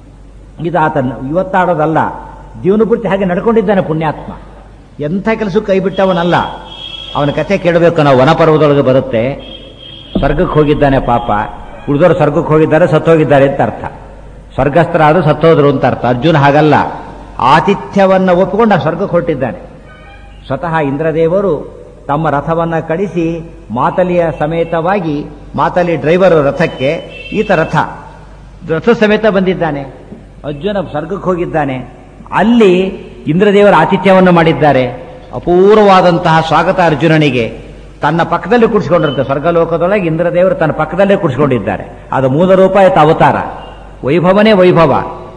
ಇದು ಆತ ಇವತ್ತಾಡೋದಲ್ಲ ಜೀವನಪೂರ್ತಿ ಹಾಗೆ ನಡ್ಕೊಂಡಿದ್ದಾನೆ ಪುಣ್ಯಾತ್ಮ ಎಂಥ ಕೆಲಸಕ್ಕೆ ಕೈ ಬಿಟ್ಟವನಲ್ಲ ಅವನ ಕಥೆ ಕೇಳಬೇಕು ನಾವು ವನಪರ್ವದೊಳಗೆ ಬರುತ್ತೆ ಸ್ವರ್ಗಕ್ಕೆ ಹೋಗಿದ್ದಾನೆ ಪಾಪ ಉಳಿದವರು ಸ್ವರ್ಗಕ್ಕೆ ಹೋಗಿದ್ದಾರೆ ಸತ್ತೋಗಿದ್ದಾರೆ ಅಂತ ಅರ್ಥ ಸ್ವರ್ಗಸ್ಥರಾದ್ರು ಸತ್ತೋದ್ರು ಅಂತ ಅರ್ಥ ಅರ್ಜುನ ಹಾಗಲ್ಲ ಆತಿಥ್ಯವನ್ನ ಒಪ್ಪಿಕೊಂಡು ಆ ಸ್ವರ್ಗಕ್ಕೆ ಹೊರಟಿದ್ದಾನೆ ಸ್ವತಃ ಇಂದ್ರದೇವರು ತಮ್ಮ ರಥವನ್ನ ಕಳಿಸಿ ಮಾತಲಿಯ ಸಮೇತವಾಗಿ ಮಾತಲಿ ಡ್ರೈವರ್ ರಥಕ್ಕೆ ಈತ ರಥ ರಥ ಸಮೇತ ಬಂದಿದ್ದಾನೆ ಅರ್ಜುನ ಸ್ವರ್ಗಕ್ಕೆ ಹೋಗಿದ್ದಾನೆ ಅಲ್ಲಿ ಇಂದ್ರದೇವರ ಆತಿಥ್ಯವನ್ನು ಮಾಡಿದ್ದಾರೆ ಅಪೂರ್ವವಾದಂತಹ ಸ್ವಾಗತ ಅರ್ಜುನನಿಗೆ ತನ್ನ ಪಕ್ಕದಲ್ಲಿ ಕುಡಿಸ್ಕೊಂಡಿರುತ್ತೆ ಸ್ವರ್ಗಲೋಕದೊಳಗೆ ಇಂದ್ರದೇವರು ತನ್ನ ಪಕ್ಕದಲ್ಲೇ ಕುಡಿಸ್ಕೊಂಡಿದ್ದಾರೆ ಅದು ಮೂಲ ರೂಪ ಆಯ್ತು ಅವತಾರ ವೈಭವನೇ ವೈಭವ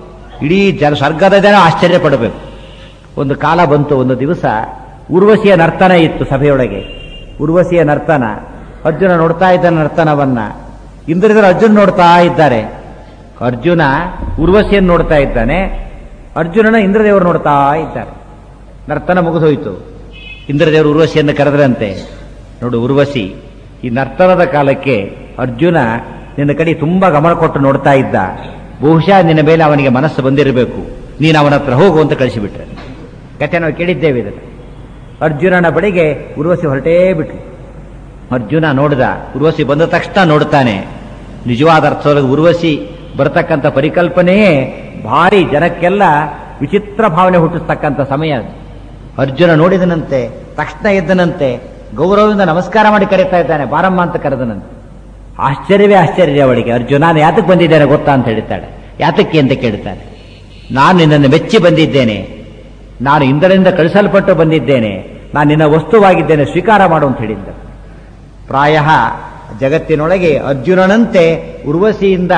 ಇಡೀ ಜನ ಸ್ವರ್ಗದ ಜನ ಆಶ್ಚರ್ಯ ಪಡಬೇಕು ಒಂದು ಕಾಲ ಬಂತು ಒಂದು ದಿವಸ ಉರ್ವಶಿಯ ನರ್ತನ ಇತ್ತು ಸಭೆಯೊಳಗೆ ಉರ್ವಶಿಯ ನರ್ತನ ಅರ್ಜುನ ನೋಡ್ತಾ ಇದ್ದ ನರ್ತನವನ್ನ ಇಂದ್ರದೇವರು ಅರ್ಜುನ್ ನೋಡ್ತಾ ಇದ್ದಾರೆ ಅರ್ಜುನ ಉರ್ವಶಿಯನ್ನು ನೋಡ್ತಾ ಇದ್ದಾನೆ ಅರ್ಜುನನ ಇಂದ್ರದೇವರು ನೋಡ್ತಾ ಇದ್ದಾರೆ ನರ್ತನ ಮುಗಿದೋಯ್ತು ಇಂದ್ರದೇವರು ಉರ್ವಶಿಯನ್ನು ಕರೆದ್ರಂತೆ ನೋಡು ಉರ್ವಶಿ ಈ ನರ್ತನದ ಕಾಲಕ್ಕೆ ಅರ್ಜುನ ನಿನ್ನ ಕಡೆ ತುಂಬಾ ಗಮನ ಕೊಟ್ಟು ನೋಡ್ತಾ ಇದ್ದ ಬಹುಶಃ ನಿನ್ನ ಮೇಲೆ ಅವನಿಗೆ ಮನಸ್ಸು ಬಂದಿರಬೇಕು ನೀನು ಅವನ ಹತ್ರ ಹೋಗು ಅಂತ ಕಳಿಸಿಬಿಟ್ರೆ ಕಥೆ ನಾವು ಕೇಳಿದ್ದೇವೆ ಇದನ್ನು ಅರ್ಜುನನ ಬಳಿಗೆ ಉರ್ವಶಿ ಹೊರಟೇ ಬಿಟ್ರು ಅರ್ಜುನ ನೋಡಿದ ಉರ್ವಶಿ ಬಂದ ತಕ್ಷಣ ನೋಡ್ತಾನೆ ನಿಜವಾದ ಅರ್ಥದೊಳಗೆ ಉರ್ವಶಿ ಬರತಕ್ಕಂಥ ಪರಿಕಲ್ಪನೆಯೇ ಭಾರಿ ಜನಕ್ಕೆಲ್ಲ ವಿಚಿತ್ರ ಭಾವನೆ ಹುಟ್ಟಿಸ್ತಕ್ಕಂಥ ಸಮಯ ಅದು ಅರ್ಜುನ ನೋಡಿದನಂತೆ ತಕ್ಷಣ ಎದ್ದನಂತೆ ಗೌರವದಿಂದ ನಮಸ್ಕಾರ ಮಾಡಿ ಕರೀತಾ ಇದ್ದಾನೆ ಬಾರಮ್ಮ ಅಂತ ಕರೆದನಂತೆ ಆಶ್ಚರ್ಯವೇ ಆಶ್ಚರ್ಯ ಅವಳಿಗೆ ಅರ್ಜುನ ನಾನು ಯಾತಕ್ಕೆ ಬಂದಿದ್ದೇನೆ ಗೊತ್ತಾ ಅಂತ ಹೇಳ್ತಾಳೆ ಯಾತಕ್ಕೆ ಅಂತ ಕೇಳ್ತಾನೆ ನಾನು ನಿನ್ನನ್ನು ಮೆಚ್ಚಿ ಬಂದಿದ್ದೇನೆ ನಾನು ಇಂದರಿಂದ ಕಳಿಸಲ್ಪಟ್ಟು ಬಂದಿದ್ದೇನೆ ನಾನು ನಿನ್ನ ವಸ್ತುವಾಗಿದ್ದೇನೆ ಸ್ವೀಕಾರ ಮಾಡು ಅಂತ ಹೇಳಿದ್ದ ಪ್ರಾಯ ಜಗತ್ತಿನೊಳಗೆ ಅರ್ಜುನನಂತೆ ಉರ್ವಶಿಯಿಂದ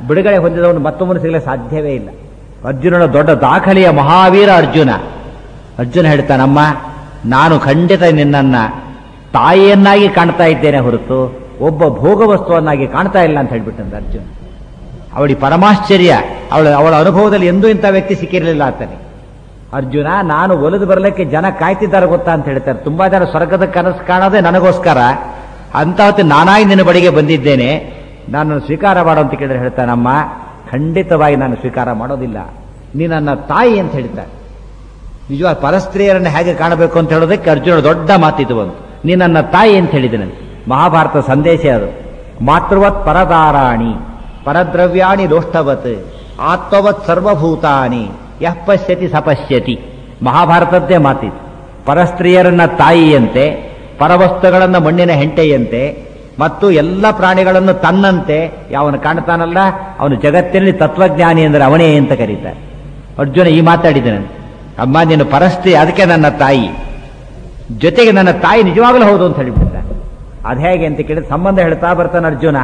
ಬಿಡುಗಡೆ ಹೊಂದಿದವನು ಮತ್ತೊಬ್ಬನು ಸಿಗಲು ಸಾಧ್ಯವೇ ಇಲ್ಲ ಅರ್ಜುನನ ದೊಡ್ಡ ದಾಖಲೆಯ ಮಹಾವೀರ ಅರ್ಜುನ ಅರ್ಜುನ ಹೇಳ್ತಾನಮ್ಮ ನಾನು ಖಂಡಿತ ನಿನ್ನನ್ನ ತಾಯಿಯನ್ನಾಗಿ ಕಾಣ್ತಾ ಇದ್ದೇನೆ ಹೊರತು ಒಬ್ಬ ಭೋಗ ವಸ್ತುವನ್ನಾಗಿ ಕಾಣ್ತಾ ಇಲ್ಲ ಅಂತ ಹೇಳ್ಬಿಟ್ಟಂತ ಅರ್ಜುನ ಅವಳಿ ಪರಮಾಶ್ಚರ್ಯ ಅವಳ ಅವಳ ಅನುಭವದಲ್ಲಿ ಎಂದೂ ಇಂಥ ವ್ಯಕ್ತಿ ಸಿಕ್ಕಿರಲಿಲ್ಲ ಆತನಿಗೆ ಅರ್ಜುನ ನಾನು ಒಲಿದು ಬರಲಿಕ್ಕೆ ಜನ ಕಾಯ್ತಿದ್ದಾರೆ ಗೊತ್ತಾ ಅಂತ ಹೇಳ್ತಾರೆ ತುಂಬಾ ಜನ ಸ್ವರ್ಗದ ಕನಸು ಕಾಣೋದೇ ನನಗೋಸ್ಕರ ಅಂತ ಹೊತ್ತು ನಾನಾಗಿ ನಿನ್ನ ಬಳಿಗೆ ಬಂದಿದ್ದೇನೆ ನಾನು ಸ್ವೀಕಾರ ಮಾಡು ಅಂತ ಕೇಳಿದ್ರೆ ಹೇಳ್ತಾನಮ್ಮ ಖಂಡಿತವಾಗಿ ನಾನು ಸ್ವೀಕಾರ ಮಾಡೋದಿಲ್ಲ ನೀ ನನ್ನ ತಾಯಿ ಅಂತ ಹೇಳ್ತಾರೆ ನಿಜವಾಗ ಪರಸ್ತ್ರೀಯರನ್ನು ಹೇಗೆ ಕಾಣಬೇಕು ಅಂತ ಹೇಳೋದಕ್ಕೆ ಅರ್ಜುನ ದೊಡ್ಡ ಮಾತಿದು ಬಂತು ನೀ ನನ್ನ ತಾಯಿ ಅಂತ ಹೇಳಿದ್ದೇನೆ ಮಹಾಭಾರತ ಸಂದೇಶ ಅದು ಮಾತೃವತ್ ಪರದಾರಾಣಿ ಪರದ್ರವ್ಯಾಣಿ ಲೋಷ್ಠವತ್ ಆತ್ಮವತ್ ಸರ್ವಭೂತಾನಿ ಯಃ ಪಶ್ಯತಿ ಸಪಶ್ಯತಿ ಮಹಾಭಾರತದ್ದೇ ಮಾತಿದು ಪರಸ್ತ್ರೀಯರನ್ನ ತಾಯಿಯಂತೆ ಪರವಸ್ತುಗಳನ್ನ ಮಣ್ಣಿನ ಹೆಂಟೆಯಂತೆ ಮತ್ತು ಎಲ್ಲ ಪ್ರಾಣಿಗಳನ್ನು ತನ್ನಂತೆ ಯಾವನು ಕಾಣ್ತಾನಲ್ಲ ಅವನು ಜಗತ್ತಿನಲ್ಲಿ ತತ್ವಜ್ಞಾನಿ ಅಂದರೆ ಅವನೇ ಅಂತ ಕರೀತಾರೆ ಅರ್ಜುನ ಈ ಮಾತಾಡಿದ್ದಾನೆ ಅಮ್ಮ ನೀನು ಪರಸ್ತ್ರೀ ಅದಕ್ಕೆ ನನ್ನ ತಾಯಿ ಜೊತೆಗೆ ನನ್ನ ತಾಯಿ ನಿಜವಾಗಲೂ ಹೌದು ಅಂತ ಹೇಳಿಬಿಡ್ತಾನೆ ಅದು ಹೇಗೆ ಅಂತ ಕೇಳಿದ್ರೆ ಸಂಬಂಧ ಹೇಳ್ತಾ ಬರ್ತಾನೆ ಅರ್ಜುನ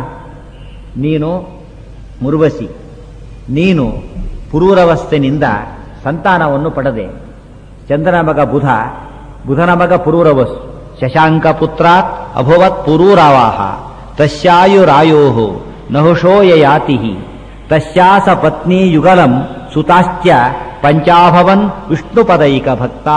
ನೀನು ಮುರುವಸಿ ನೀನು ಪುರೂರವಸ್ಥೆನಿಂದ ಸಂತಾನವನ್ನು ಪಡೆದೆ ಚಂದ್ರನ ಮಗ ಬುಧ ಬುಧನ ಮಗ ಪುರೂರವಸ್ಸು ಶಶಾಂಕ ಪುತ್ರಾತ್ ಅಭವತ್ ಪುರೂರಾವಾಹ ತಸ್ಯಾಯುರಾಯೋ ನಹುಷೋ ಯಯಾತಿ ತಸ್ಯಾಸ ಪತ್ನಿ ಯುಗಲಂ ಸುತಾಶ್ಚ ಪಂಚಾಭವನ್ ವಿಷ್ಣುಪದೈಕ ಭಕ್ತಾ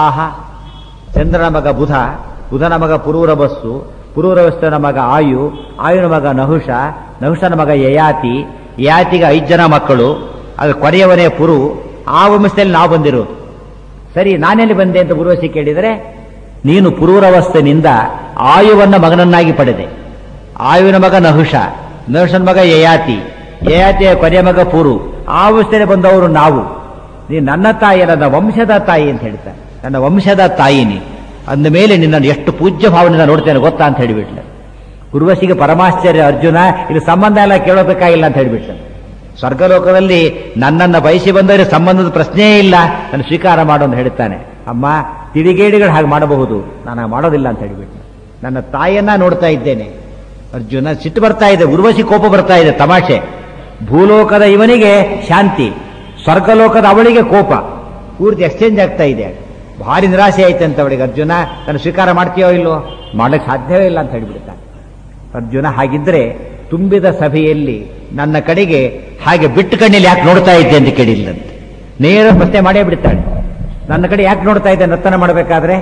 ಚಂದ್ರನ ಮಗ ಬುಧ ಬುಧನ ಮಗ ಪುರೂರವಸ್ಸು ಪುರೂರವಸ್ತನ ಮಗ ಆಯು ಆಯುನ ಮಗ ನಹುಷ ನಹುಷನ ಮಗ ಯಯಾತಿ ಯಯಾತಿಗೆ ಐದು ಜನ ಮಕ್ಕಳು ಅದು ಕೊನೆಯವನೇ ಪುರು ಆ ವಂಶದಲ್ಲಿ ನಾವು ಬಂದಿರೋದು ಸರಿ ನಾನೆಲ್ಲಿ ಬಂದೆ ಅಂತ ಪುರುವಸಿ ಕೇಳಿದರೆ ನೀನು ಪುರೂರವಸ್ಥೆನಿಂದ ಆಯುವನ್ನ ಮಗನನ್ನಾಗಿ ಪಡೆದೆ ಆಯುವಿನ ಮಗ ನಹುಷ ನಹುಷನ ಮಗ ಯಯಾತಿ ಯಯಾತಿಯ ಕೊನೆಯ ಮಗ ಪುರು ಆ ಅವಸ್ಥೆಯಲ್ಲಿ ಬಂದವರು ನಾವು ನೀನು ನನ್ನ ತಾಯಿ ನನ್ನ ವಂಶದ ತಾಯಿ ಅಂತ ಹೇಳ್ತಾರೆ ನನ್ನ ವಂಶದ ತಾಯಿ ನೀ ಅಂದ ಮೇಲೆ ನಿನ್ನನ್ನು ಎಷ್ಟು ಪೂಜ್ಯ ಭಾವನೆಯಿಂದ ನೋಡ್ತೇನೆ ಗೊತ್ತಾ ಅಂತ ಹೇಳಿಬಿಟ್ಲೆ ಉರ್ವಶಿಗೆ ಪರಮಾಶ್ಚರ್ಯ ಅರ್ಜುನ ಇಲ್ಲಿ ಸಂಬಂಧ ಎಲ್ಲ ಕೇಳೋದಕ್ಕಾಗಿಲ್ಲ ಅಂತ ಹೇಳಿಬಿಟ್ಲೆ ಸ್ವರ್ಗಲೋಕದಲ್ಲಿ ನನ್ನನ್ನು ಬಯಸಿ ಬಂದರೆ ಸಂಬಂಧದ ಪ್ರಶ್ನೆಯೇ ಇಲ್ಲ ನಾನು ಸ್ವೀಕಾರ ಮಾಡು ಅಂತ ಹೇಳ್ತಾನೆ ಅಮ್ಮ ತಿಡಿಗೇಡಿಗಳು ಹಾಗೆ ಮಾಡಬಹುದು ನಾನು ಹಾಗೆ ಮಾಡೋದಿಲ್ಲ ಅಂತ ಹೇಳಿಬಿಟ್ಟು ನನ್ನ ತಾಯಿಯನ್ನ ನೋಡ್ತಾ ಇದ್ದೇನೆ ಅರ್ಜುನ ಸಿಟ್ಟು ಬರ್ತಾ ಇದೆ ಉರ್ವಶಿ ಕೋಪ ಬರ್ತಾ ಇದೆ ತಮಾಷೆ ಭೂಲೋಕದ ಇವನಿಗೆ ಶಾಂತಿ ಸ್ವರ್ಗಲೋಕದ ಅವಳಿಗೆ ಕೋಪ ಪೂರ್ತಿ ಎಕ್ಸ್ಚೇಂಜ್ ಆಗ್ತಾ ಇದೆ ಭಾರಿ ನಿರಾಸೆ ಆಯ್ತಂತ ಅವಳಿಗೆ ಅರ್ಜುನ ನಾನು ಸ್ವೀಕಾರ ಮಾಡ್ತೀಯೋ ಇಲ್ಲೋ ಮಾಡ್ಲಿಕ್ಕೆ ಸಾಧ್ಯವೇ ಇಲ್ಲ ಅಂತ ಹೇಳಿಬಿಡ್ತಾನೆ ಅರ್ಜುನ ಹಾಗಿದ್ರೆ ತುಂಬಿದ ಸಭೆಯಲ್ಲಿ ನನ್ನ ಕಡೆಗೆ ಹಾಗೆ ಬಿಟ್ಟು ಕಣ್ಣಲ್ಲಿ ಯಾಕೆ ನೋಡ್ತಾ ಇದ್ದೆ ಅಂತ ಕೇಳಿಲ್ಲಂತೆ ನೇರ ಪ್ರಶ್ನೆ ಮಾಡೇ ಬಿಡ್ತಾಳೆ ನನ್ನ ಕಡೆ ಯಾಕೆ ನೋಡ್ತಾ ಇದ್ದೆ ನರ್ತನ ಮಾಡಬೇಕಾದ್ರೆ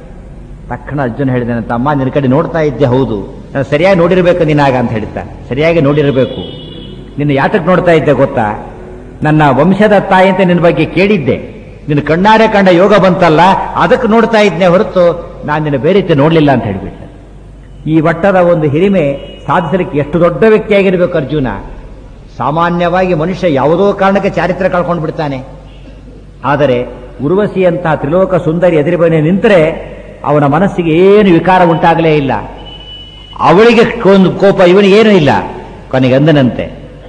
ತಕ್ಷಣ ಅರ್ಜುನ ಹೇಳಿದಾನೆ ತಮ್ಮ ನಿನ್ನ ಕಡೆ ನೋಡ್ತಾ ಇದ್ದೆ ಹೌದು ನಾನು ಸರಿಯಾಗಿ ನೋಡಿರ್ಬೇಕು ನೀನಾಗ ಅಂತ ಹೇಳ್ತಾನೆ ಸರಿಯಾಗಿ ನೋಡಿರಬೇಕು ನಿನ್ನ ಯಾತಕ್ಕೆ ನೋಡ್ತಾ ಇದ್ದೆ ಗೊತ್ತಾ ನನ್ನ ವಂಶದ ತಾಯಿ ಅಂತ ನಿನ್ನ ಬಗ್ಗೆ ಕೇಳಿದ್ದೆ ನಿನ್ನ ಕಣ್ಣಾರೆ ಕಂಡ ಯೋಗ ಬಂತಲ್ಲ ಅದಕ್ಕೆ ನೋಡ್ತಾ ಇದ್ದೆ ಹೊರತು ನಾನು ನಿನ್ನ ಬೇರೆ ರೀತಿ ನೋಡ್ಲಿಲ್ಲ ಅಂತ ಹೇಳಿಬಿಟ್ಟೆ ಈ ಮಟ್ಟದ ಒಂದು ಹಿರಿಮೆ ಸಾಧಿಸಲಿಕ್ಕೆ ಎಷ್ಟು ದೊಡ್ಡ ವ್ಯಕ್ತಿಯಾಗಿರ್ಬೇಕು ಅರ್ಜುನ ಸಾಮಾನ್ಯವಾಗಿ ಮನುಷ್ಯ ಯಾವುದೋ ಕಾರಣಕ್ಕೆ ಚಾರಿತ್ರ್ಯ ಕಳ್ಕೊಂಡು ಬಿಡ್ತಾನೆ ಆದರೆ ಉರ್ವಶಿಯಂತಹ ತ್ರಿಲೋಕ ಸುಂದರಿ ಎದುರು ನಿಂತರೆ ಅವನ ಮನಸ್ಸಿಗೆ ಏನು ವಿಕಾರ ಉಂಟಾಗಲೇ ಇಲ್ಲ ಅವಳಿಗೆ ಒಂದು ಕೋಪ ಇವನಿಗೇನೂ ಇಲ್ಲ ಕೊನೆಗೆ ಅಂದನಂತೆ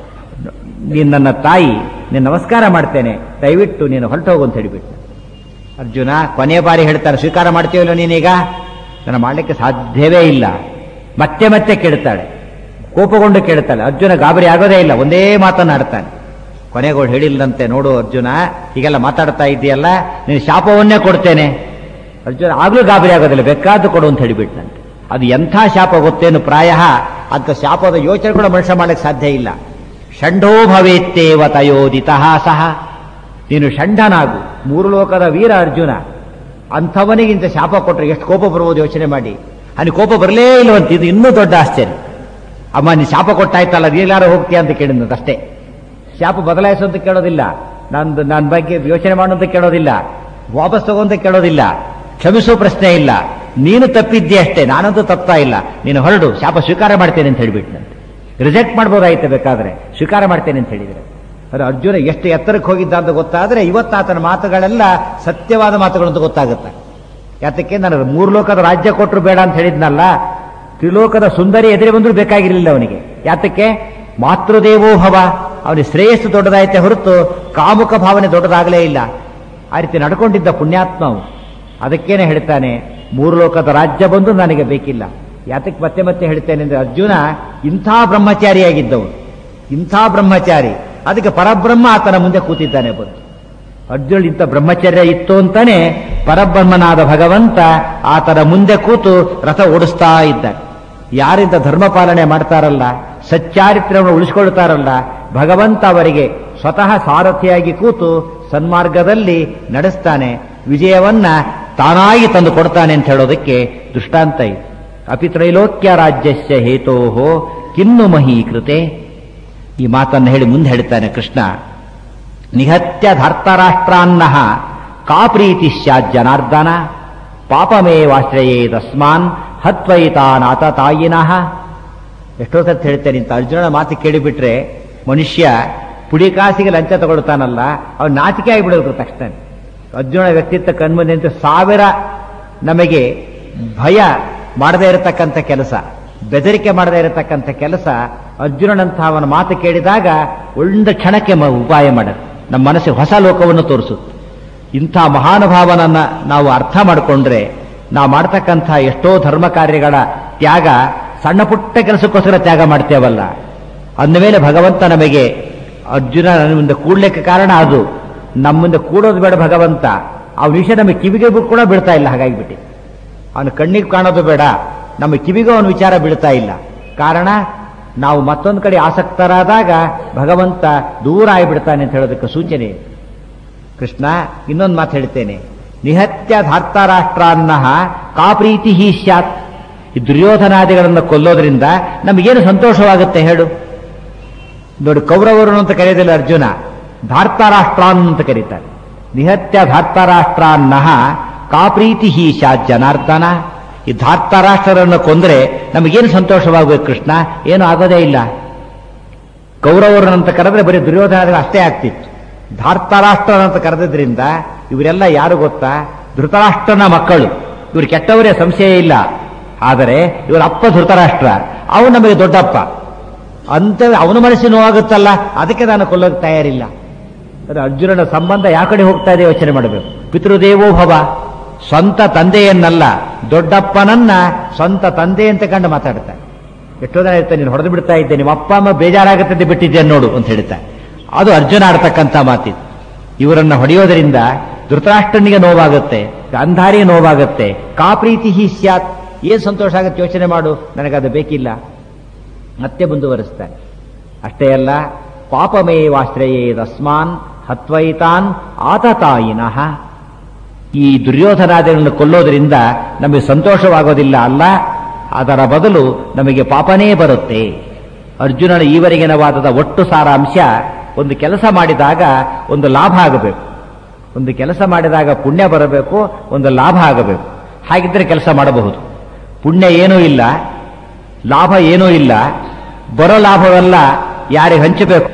ನೀನು ನನ್ನ ತಾಯಿ ನೀನು ನಮಸ್ಕಾರ ಮಾಡ್ತೇನೆ ದಯವಿಟ್ಟು ನೀನು ಹೊರಟೋಗು ಅಂತ ಹೇಳಿಬಿಟ್ಟು ಅರ್ಜುನ ಕೊನೆಯ ಬಾರಿ ಹೇಳ್ತಾನೆ ಸ್ವೀಕಾರ ಮಾಡ್ತೀವಲ್ಲ ನೀನೀಗ ನಾನು ಮಾಡಲಿಕ್ಕೆ ಸಾಧ್ಯವೇ ಇಲ್ಲ ಮತ್ತೆ ಮತ್ತೆ ಕೇಳ್ತಾಳೆ ಕೋಪಗೊಂಡು ಕೇಳ್ತಾಳೆ ಅರ್ಜುನ ಗಾಬರಿ ಆಗೋದೇ ಇಲ್ಲ ಒಂದೇ ಮಾತನ್ನಾಡ್ತಾನೆ ಕೊನೆಗೋಳು ಹೇಳಿಲ್ಲಂತೆ ನೋಡು ಅರ್ಜುನ ಹೀಗೆಲ್ಲ ಮಾತಾಡ್ತಾ ಇದೆಯಲ್ಲ ನೀನು ಶಾಪವನ್ನೇ ಕೊಡ್ತೇನೆ ಅರ್ಜುನ ಆಗ್ಲೂ ಗಾಬರಿ ಆಗೋದಿಲ್ಲ ಬೇಕಾದ್ದು ಕೊಡು ಅಂತ ಹೇಳಿಬಿಟ್ಟಂತೆ ಅದು ಎಂಥ ಶಾಪ ಗೊತ್ತೇನು ಪ್ರಾಯ ಅಂತ ಶಾಪದ ಯೋಚನೆ ಕೂಡ ಮನುಷ್ಯ ಮಾಡಲಿಕ್ಕೆ ಸಾಧ್ಯ ಇಲ್ಲ ಷಂಡೋ ಭವೇತ್ತೇವ ತಯೋದಿತಃ ಸಹ ನೀನು ಷಂಡನಾಗು ಮೂರು ಲೋಕದ ವೀರ ಅರ್ಜುನ ಅಂಥವನಿಗೆ ಇಂಥ ಶಾಪ ಕೊಟ್ಟರೆ ಎಷ್ಟು ಕೋಪ ಬರ್ಬೋದು ಯೋಚನೆ ಮಾಡಿ ಅಲ್ಲಿ ಕೋಪ ಬರಲೇ ಇಲ್ಲವಂತ ಇದು ಇನ್ನೂ ದೊಡ್ಡ ಆಶ್ಚರ್ಯ ಅಮ್ಮ ನೀ ಶಾಪ ಕೊಟ್ಟಾಯ್ತಲ್ಲ ನೀಲಾರು ಹೋಗ್ತೀಯ ಅಂತ ಕೇಳಿದಂತ ಅಷ್ಟೇ ಶಾಪ ಬದಲಾಯಿಸು ಅಂತ ಕೇಳೋದಿಲ್ಲ ನಂದು ನನ್ನ ಬಗ್ಗೆ ಯೋಚನೆ ಮಾಡು ಅಂತ ಕೇಳೋದಿಲ್ಲ ವಾಪಸ್ ತಗೊಂತ ಕೇಳೋದಿಲ್ಲ ಕ್ಷಮಿಸೋ ಪ್ರಶ್ನೆ ಇಲ್ಲ ನೀನು ತಪ್ಪಿದ್ದೆ ಅಷ್ಟೇ ನಾನಂತೂ ತಪ್ತಾ ಇಲ್ಲ ನೀನು ಹೊರಡು ಶಾಪ ಸ್ವೀಕಾರ ಮಾಡ್ತೇನೆ ಅಂತ ಹೇಳಿಬಿಟ್ಟಂತೆ ರಿಜೆಕ್ಟ್ ಮಾಡ್ಬೋದಾಯ್ತು ಬೇಕಾದ್ರೆ ಸ್ವೀಕಾರ ಮಾಡ್ತೇನೆ ಅಂತ ಹೇಳಿದ್ರೆ ಅದು ಅರ್ಜುನ ಎಷ್ಟು ಎತ್ತರಕ್ಕೆ ಹೋಗಿದ್ದ ಅಂತ ಗೊತ್ತಾದ್ರೆ ಇವತ್ತು ಆತನ ಮಾತುಗಳೆಲ್ಲ ಸತ್ಯವಾದ ಮಾತುಗಳು ಅಂತ ಗೊತ್ತಾಗುತ್ತೆ ಯಾತಕ್ಕೆ ನಾನು ಮೂರು ಲೋಕದ ರಾಜ್ಯ ಕೊಟ್ಟರು ಬೇಡ ಅಂತ ಹೇಳಿದ್ನಲ್ಲ ತ್ರಿಲೋಕದ ಸುಂದರಿ ಎದುರು ಬಂದರೂ ಬೇಕಾಗಿರಲಿಲ್ಲ ಅವನಿಗೆ ಯಾತಕ್ಕೆ ಮಾತೃದೇವೋ ಭವ ಅವನಿಗೆ ಶ್ರೇಯಸ್ಸು ದೊಡ್ಡದಾಯ್ತೆ ಹೊರತು ಕಾಮುಕ ಭಾವನೆ ದೊಡ್ಡದಾಗಲೇ ಇಲ್ಲ ಆ ರೀತಿ ನಡ್ಕೊಂಡಿದ್ದ ಪುಣ್ಯಾತ್ಮ ಅವನು ಅದಕ್ಕೇನೆ ಹೇಳ್ತಾನೆ ಮೂರು ಲೋಕದ ರಾಜ್ಯ ಬಂದು ನನಗೆ ಬೇಕಿಲ್ಲ ಯಾತಕ್ಕೆ ಮತ್ತೆ ಮತ್ತೆ ಹೇಳ್ತೇನೆ ಅಂದ್ರೆ ಅರ್ಜುನ ಇಂಥ ಬ್ರಹ್ಮಚಾರಿಯಾಗಿದ್ದವನು ಇಂಥ ಬ್ರಹ್ಮಚಾರಿ ಅದಕ್ಕೆ ಪರಬ್ರಹ್ಮ ಆತನ ಮುಂದೆ ಕೂತಿದ್ದಾನೆ ಬಂದು ಅರ್ಜುನ ಇಂಥ ಬ್ರಹ್ಮಚರ್ಯ ಇತ್ತು ಅಂತಾನೆ ಪರಬ್ರಹ್ಮನಾದ ಭಗವಂತ ಆತನ ಮುಂದೆ ಕೂತು ರಥ ಓಡಿಸ್ತಾ ಇದ್ದಾನೆ ಯಾರಿಂದ ಧರ್ಮ ಪಾಲನೆ ಮಾಡ್ತಾರಲ್ಲ ಸಚ್ಚಾರಿತ್ರ್ಯವನ್ನು ಉಳಿಸ್ಕೊಳ್ತಾರಲ್ಲ ಭಗವಂತ ಅವರಿಗೆ ಸ್ವತಃ ಸಾರಥಿಯಾಗಿ ಕೂತು ಸನ್ಮಾರ್ಗದಲ್ಲಿ ನಡೆಸ್ತಾನೆ ವಿಜಯವನ್ನ ತಾನಾಗಿ ತಂದು ಕೊಡ್ತಾನೆ ಅಂತ ಹೇಳೋದಕ್ಕೆ ದೃಷ್ಟಾಂತ ಇದೆ ಅಪಿ ತ್ರೈಲೋಕ್ಯ ರಾಜ್ಯಸ್ಯ ಹೇತೋಹೋ ಕಿನ್ನು ಮಹೀಕೃತೆ ಈ ಮಾತನ್ನು ಹೇಳಿ ಮುಂದೆ ಹೇಳ್ತಾನೆ ಕೃಷ್ಣ ನಿಹತ್ಯ ಧಾರ್ತರಾಷ್ಟ್ರಾನ್ನ ಕಾ ಪ್ರೀತಿ ಸ್ಯಾತ್ ಜನಾರ್ದನ ಪಾಪಮೇವಾಶ್ರಯೇ ತಸ್ಮಾನ್ ಹತ್ವೈತಾನಾಥ ತಾಯಿನಃ ಎಷ್ಟೋ ಸತ್ ಹೇಳ್ತೇನೆ ಇಂಥ ಅರ್ಜುನನ ಮಾತು ಕೇಳಿಬಿಟ್ರೆ ಮನುಷ್ಯ ಪುಡಿಕಾಸಿಗೆ ಲಂಚ ತಗೊಳ್ತಾನಲ್ಲ ಅವ್ನು ನಾಚಿಕೆ ಆಗಿಬಿಡೋದು ತಕ್ಷಣ ಅರ್ಜುನ ವ್ಯಕ್ತಿತ್ವ ಕಣ್ಮುಂದೆ ನಿಂತು ಸಾವಿರ ನಮಗೆ ಭಯ ಮಾಡದೇ ಇರತಕ್ಕಂಥ ಕೆಲಸ ಬೆದರಿಕೆ ಮಾಡದೇ ಇರತಕ್ಕಂಥ ಕೆಲಸ ಅರ್ಜುನನಂತಹ ಅವನ ಮಾತು ಕೇಳಿದಾಗ ಒಂದು ಕ್ಷಣಕ್ಕೆ ಮ- ಉಪಾಯ ಮಾಡುತ್ತೆ ನಮ್ಮ ಮನಸ್ಸಿಗೆ ಹೊಸ ಲೋಕವನ್ನು ತೋರಿಸುತ್ತೆ ಇಂಥ ಮಹಾನುಭಾವನನ್ನ ನಾವು ಅರ್ಥ ಮಾಡಿಕೊಂಡ್ರೆ ನಾವು ಮಾಡ್ತಕ್ಕಂಥ ಎಷ್ಟೋ ಧರ್ಮ ಕಾರ್ಯಗಳ ತ್ಯಾಗ ಸಣ್ಣ ಪುಟ್ಟ ಕೆಲಸಕ್ಕೋಸ್ಕರ ತ್ಯಾಗ ಮಾಡ್ತೇವಲ್ಲ ಅಂದಮೇಲೆ ಭಗವಂತ ನಮಗೆ ಅರ್ಜುನ ನನ್ನ ಮುಂದೆ ಕೂಡ್ಲಿಕ್ಕೆ ಕಾರಣ ಅದು ನಮ್ಮ ಮುಂದೆ ಕೂಡೋದು ಬೇಡ ಭಗವಂತ ಅವನ ವಿಷಯ ನಮಗೆ ಕಿವಿಗೆ ಕೂಡ ಬೀಳ್ತಾ ಇಲ್ಲ ಹಾಗಾಗಿಬಿಟ್ಟು ಅವನ ಕಣ್ಣಿಗೆ ಕಾಣೋದು ಬೇಡ ನಮ್ಮ ಕಿವಿಗೂ ಅವನ ವಿಚಾರ ಬೀಳ್ತಾ ಇಲ್ಲ ಕಾರಣ ನಾವು ಮತ್ತೊಂದು ಕಡೆ ಆಸಕ್ತರಾದಾಗ ಭಗವಂತ ದೂರ ಆಗಿಬಿಡ್ತಾನೆ ಅಂತ ಹೇಳೋದಕ್ಕೆ ಸೂಚನೆ ಇದೆ. ಕೃಷ್ಣ ಇನ್ನೊಂದು ಮಾತು ಹೇಳ್ತೇನೆ ನಿಹತ್ಯ ಧಾರ್ತಾರಾಷ್ಟ್ರಾನ್ನ ಕಾ ಪ್ರೀತಿ ಹಿ ಸ್ಯಾತ್ ಈ ದುರ್ಯೋಧನಾದಿಗಳನ್ನು ಕೊಲ್ಲೋದ್ರಿಂದ ನಮಗೇನು ಸಂತೋಷವಾಗುತ್ತೆ ಹೇಳು ನೋಡಿ ಕೌರವರು ಅಂತ ಕರೆಯೋದಿಲ್ಲ ಅರ್ಜುನ ಧಾರ್ತಾರಾಷ್ಟ್ರಾನ್ ಅಂತ ಕರೀತಾರೆ ನಿಹತ್ಯ ಧಾರ್ತಾರಾಷ್ಟ್ರಾನ್ನ ಕಾ ಪ್ರೀತಿ ಹಿ ಸ್ಯಾತ್ ಜನಾರ್ದನ ಈ ಧಾರ್ತಾರಾಷ್ಟ್ರರನ್ನು ಕೊಂದ್ರೆ ನಮಗೇನು ಸಂತೋಷವಾಗಬೇಕು ಕೃಷ್ಣ ಏನು ಆಗೋದೇ ಇಲ್ಲ ಕೌರವರನ್ನಂತ ಕರೆದ್ರೆ ಬರೀ ದುರ್ಯೋಧನ ಅಷ್ಟೇ ಆಗ್ತಿತ್ತು ಧಾರ್ತಾರಾಷ್ಟ್ರನಂತ ಕರೆದಿದ್ರಿಂದ ಇವರೆಲ್ಲ ಯಾರು ಗೊತ್ತಾ ಧೃತರಾಷ್ಟ್ರನ ಮಕ್ಕಳು ಇವರು ಕೆಟ್ಟವರೇ ಸಂಶಯ ಇಲ್ಲ ಆದರೆ ಇವರ ಅಪ್ಪ ಧೃತರಾಷ್ಟ್ರ ಅವನು ನಮಗೆ ದೊಡ್ಡಪ್ಪ ಅಂತ ಅವನ ಮನಸ್ಸಿನ ನೋವಾಗುತ್ತಲ್ಲ ಅದಕ್ಕೆ ನಾನು ಕೊಲ್ಲೋಕೆ ತಯಾರಿಲ್ಲ ಅದು ಅರ್ಜುನನ ಸಂಬಂಧ ಯಾವ ಕಡೆ ಹೋಗ್ತಾ ಇದೆ ಯೋಚನೆ ಮಾಡಬೇಕು ಪಿತೃದೇವೋ ಭವ ಸ್ವಂತ ತಂದೆಯನ್ನಲ್ಲ ದೊಡ್ಡಪ್ಪನನ್ನ ಸ್ವಂತ ತಂದೆ ಅಂತ ಕಂಡು ಮಾತಾಡ್ತಾರೆ ಎಷ್ಟೋ ಜನ ಇರ್ತಾರೆ ನೀನು ಹೊಡೆದು ಬಿಡ್ತಾ ಇದ್ದೆ ನಿಮ್ಮ ಅಪ್ಪ ಅಮ್ಮ ಬೇಜಾರಾಗುತ್ತೆ ಬಿಟ್ಟಿದ್ದೇನೆ ನೋಡು ಅಂತ ಹೇಳ್ತಾರೆ ಅದು ಅರ್ಜುನ ಆಡ್ತಕ್ಕಂಥ ಮಾತಿದು ಇವರನ್ನ ಹೊಡೆಯೋದರಿಂದ ಧೃತರಾಷ್ಟ್ರನಿಗೆ ನೋವಾಗುತ್ತೆ ಗಾಂಧಾರಿಗೆ ನೋವಾಗುತ್ತೆ ಕಾ ಪ್ರೀತಿ ಹಿ ಸ್ಯಾತ್ ಏನ್ ಸಂತೋಷ ಆಗುತ್ತೆ ಯೋಚನೆ ಮಾಡು ನನಗದು ಬೇಕಿಲ್ಲ ಮತ್ತೆ ಮುಂದುವರಿಸ್ತಾನೆ ಅಷ್ಟೇ ಅಲ್ಲ ಪಾಪಮೇವಾಶ್ರಯೇ ತಸ್ಮಾನ್ ಹತ್ವೈತಾನ್ ಆತತಾಯಿನಃ ಈ ದುರ್ಯೋಧನಾದಿಗಳನ್ನು ಕೊಲ್ಲೋದ್ರಿಂದ ನಮಗೆ ಸಂತೋಷವಾಗೋದಿಲ್ಲ ಅಲ್ಲ ಅದರ ಬದಲು ನಮಗೆ ಪಾಪನೇ ಬರುತ್ತೆ ಅರ್ಜುನನ ಈವರೆಗಿನ ವಾದದ ಒಟ್ಟು ಸಾರಾಂಶ ಒಂದು ಕೆಲಸ ಮಾಡಿದಾಗ ಒಂದು ಲಾಭ ಆಗಬೇಕು ಒಂದು ಕೆಲಸ ಮಾಡಿದಾಗ ಪುಣ್ಯ ಬರಬೇಕು ಒಂದು ಲಾಭ ಆಗಬೇಕು ಹಾಗಿದ್ದರೆ ಕೆಲಸ ಮಾಡಬಹುದು ಪುಣ್ಯ ಏನೂ ಇಲ್ಲ ಲಾಭ ಏನೂ ಇಲ್ಲ ಬರೋ ಲಾಭವೆಲ್ಲ ಯಾರಿಗೆ ಹಂಚಬೇಕು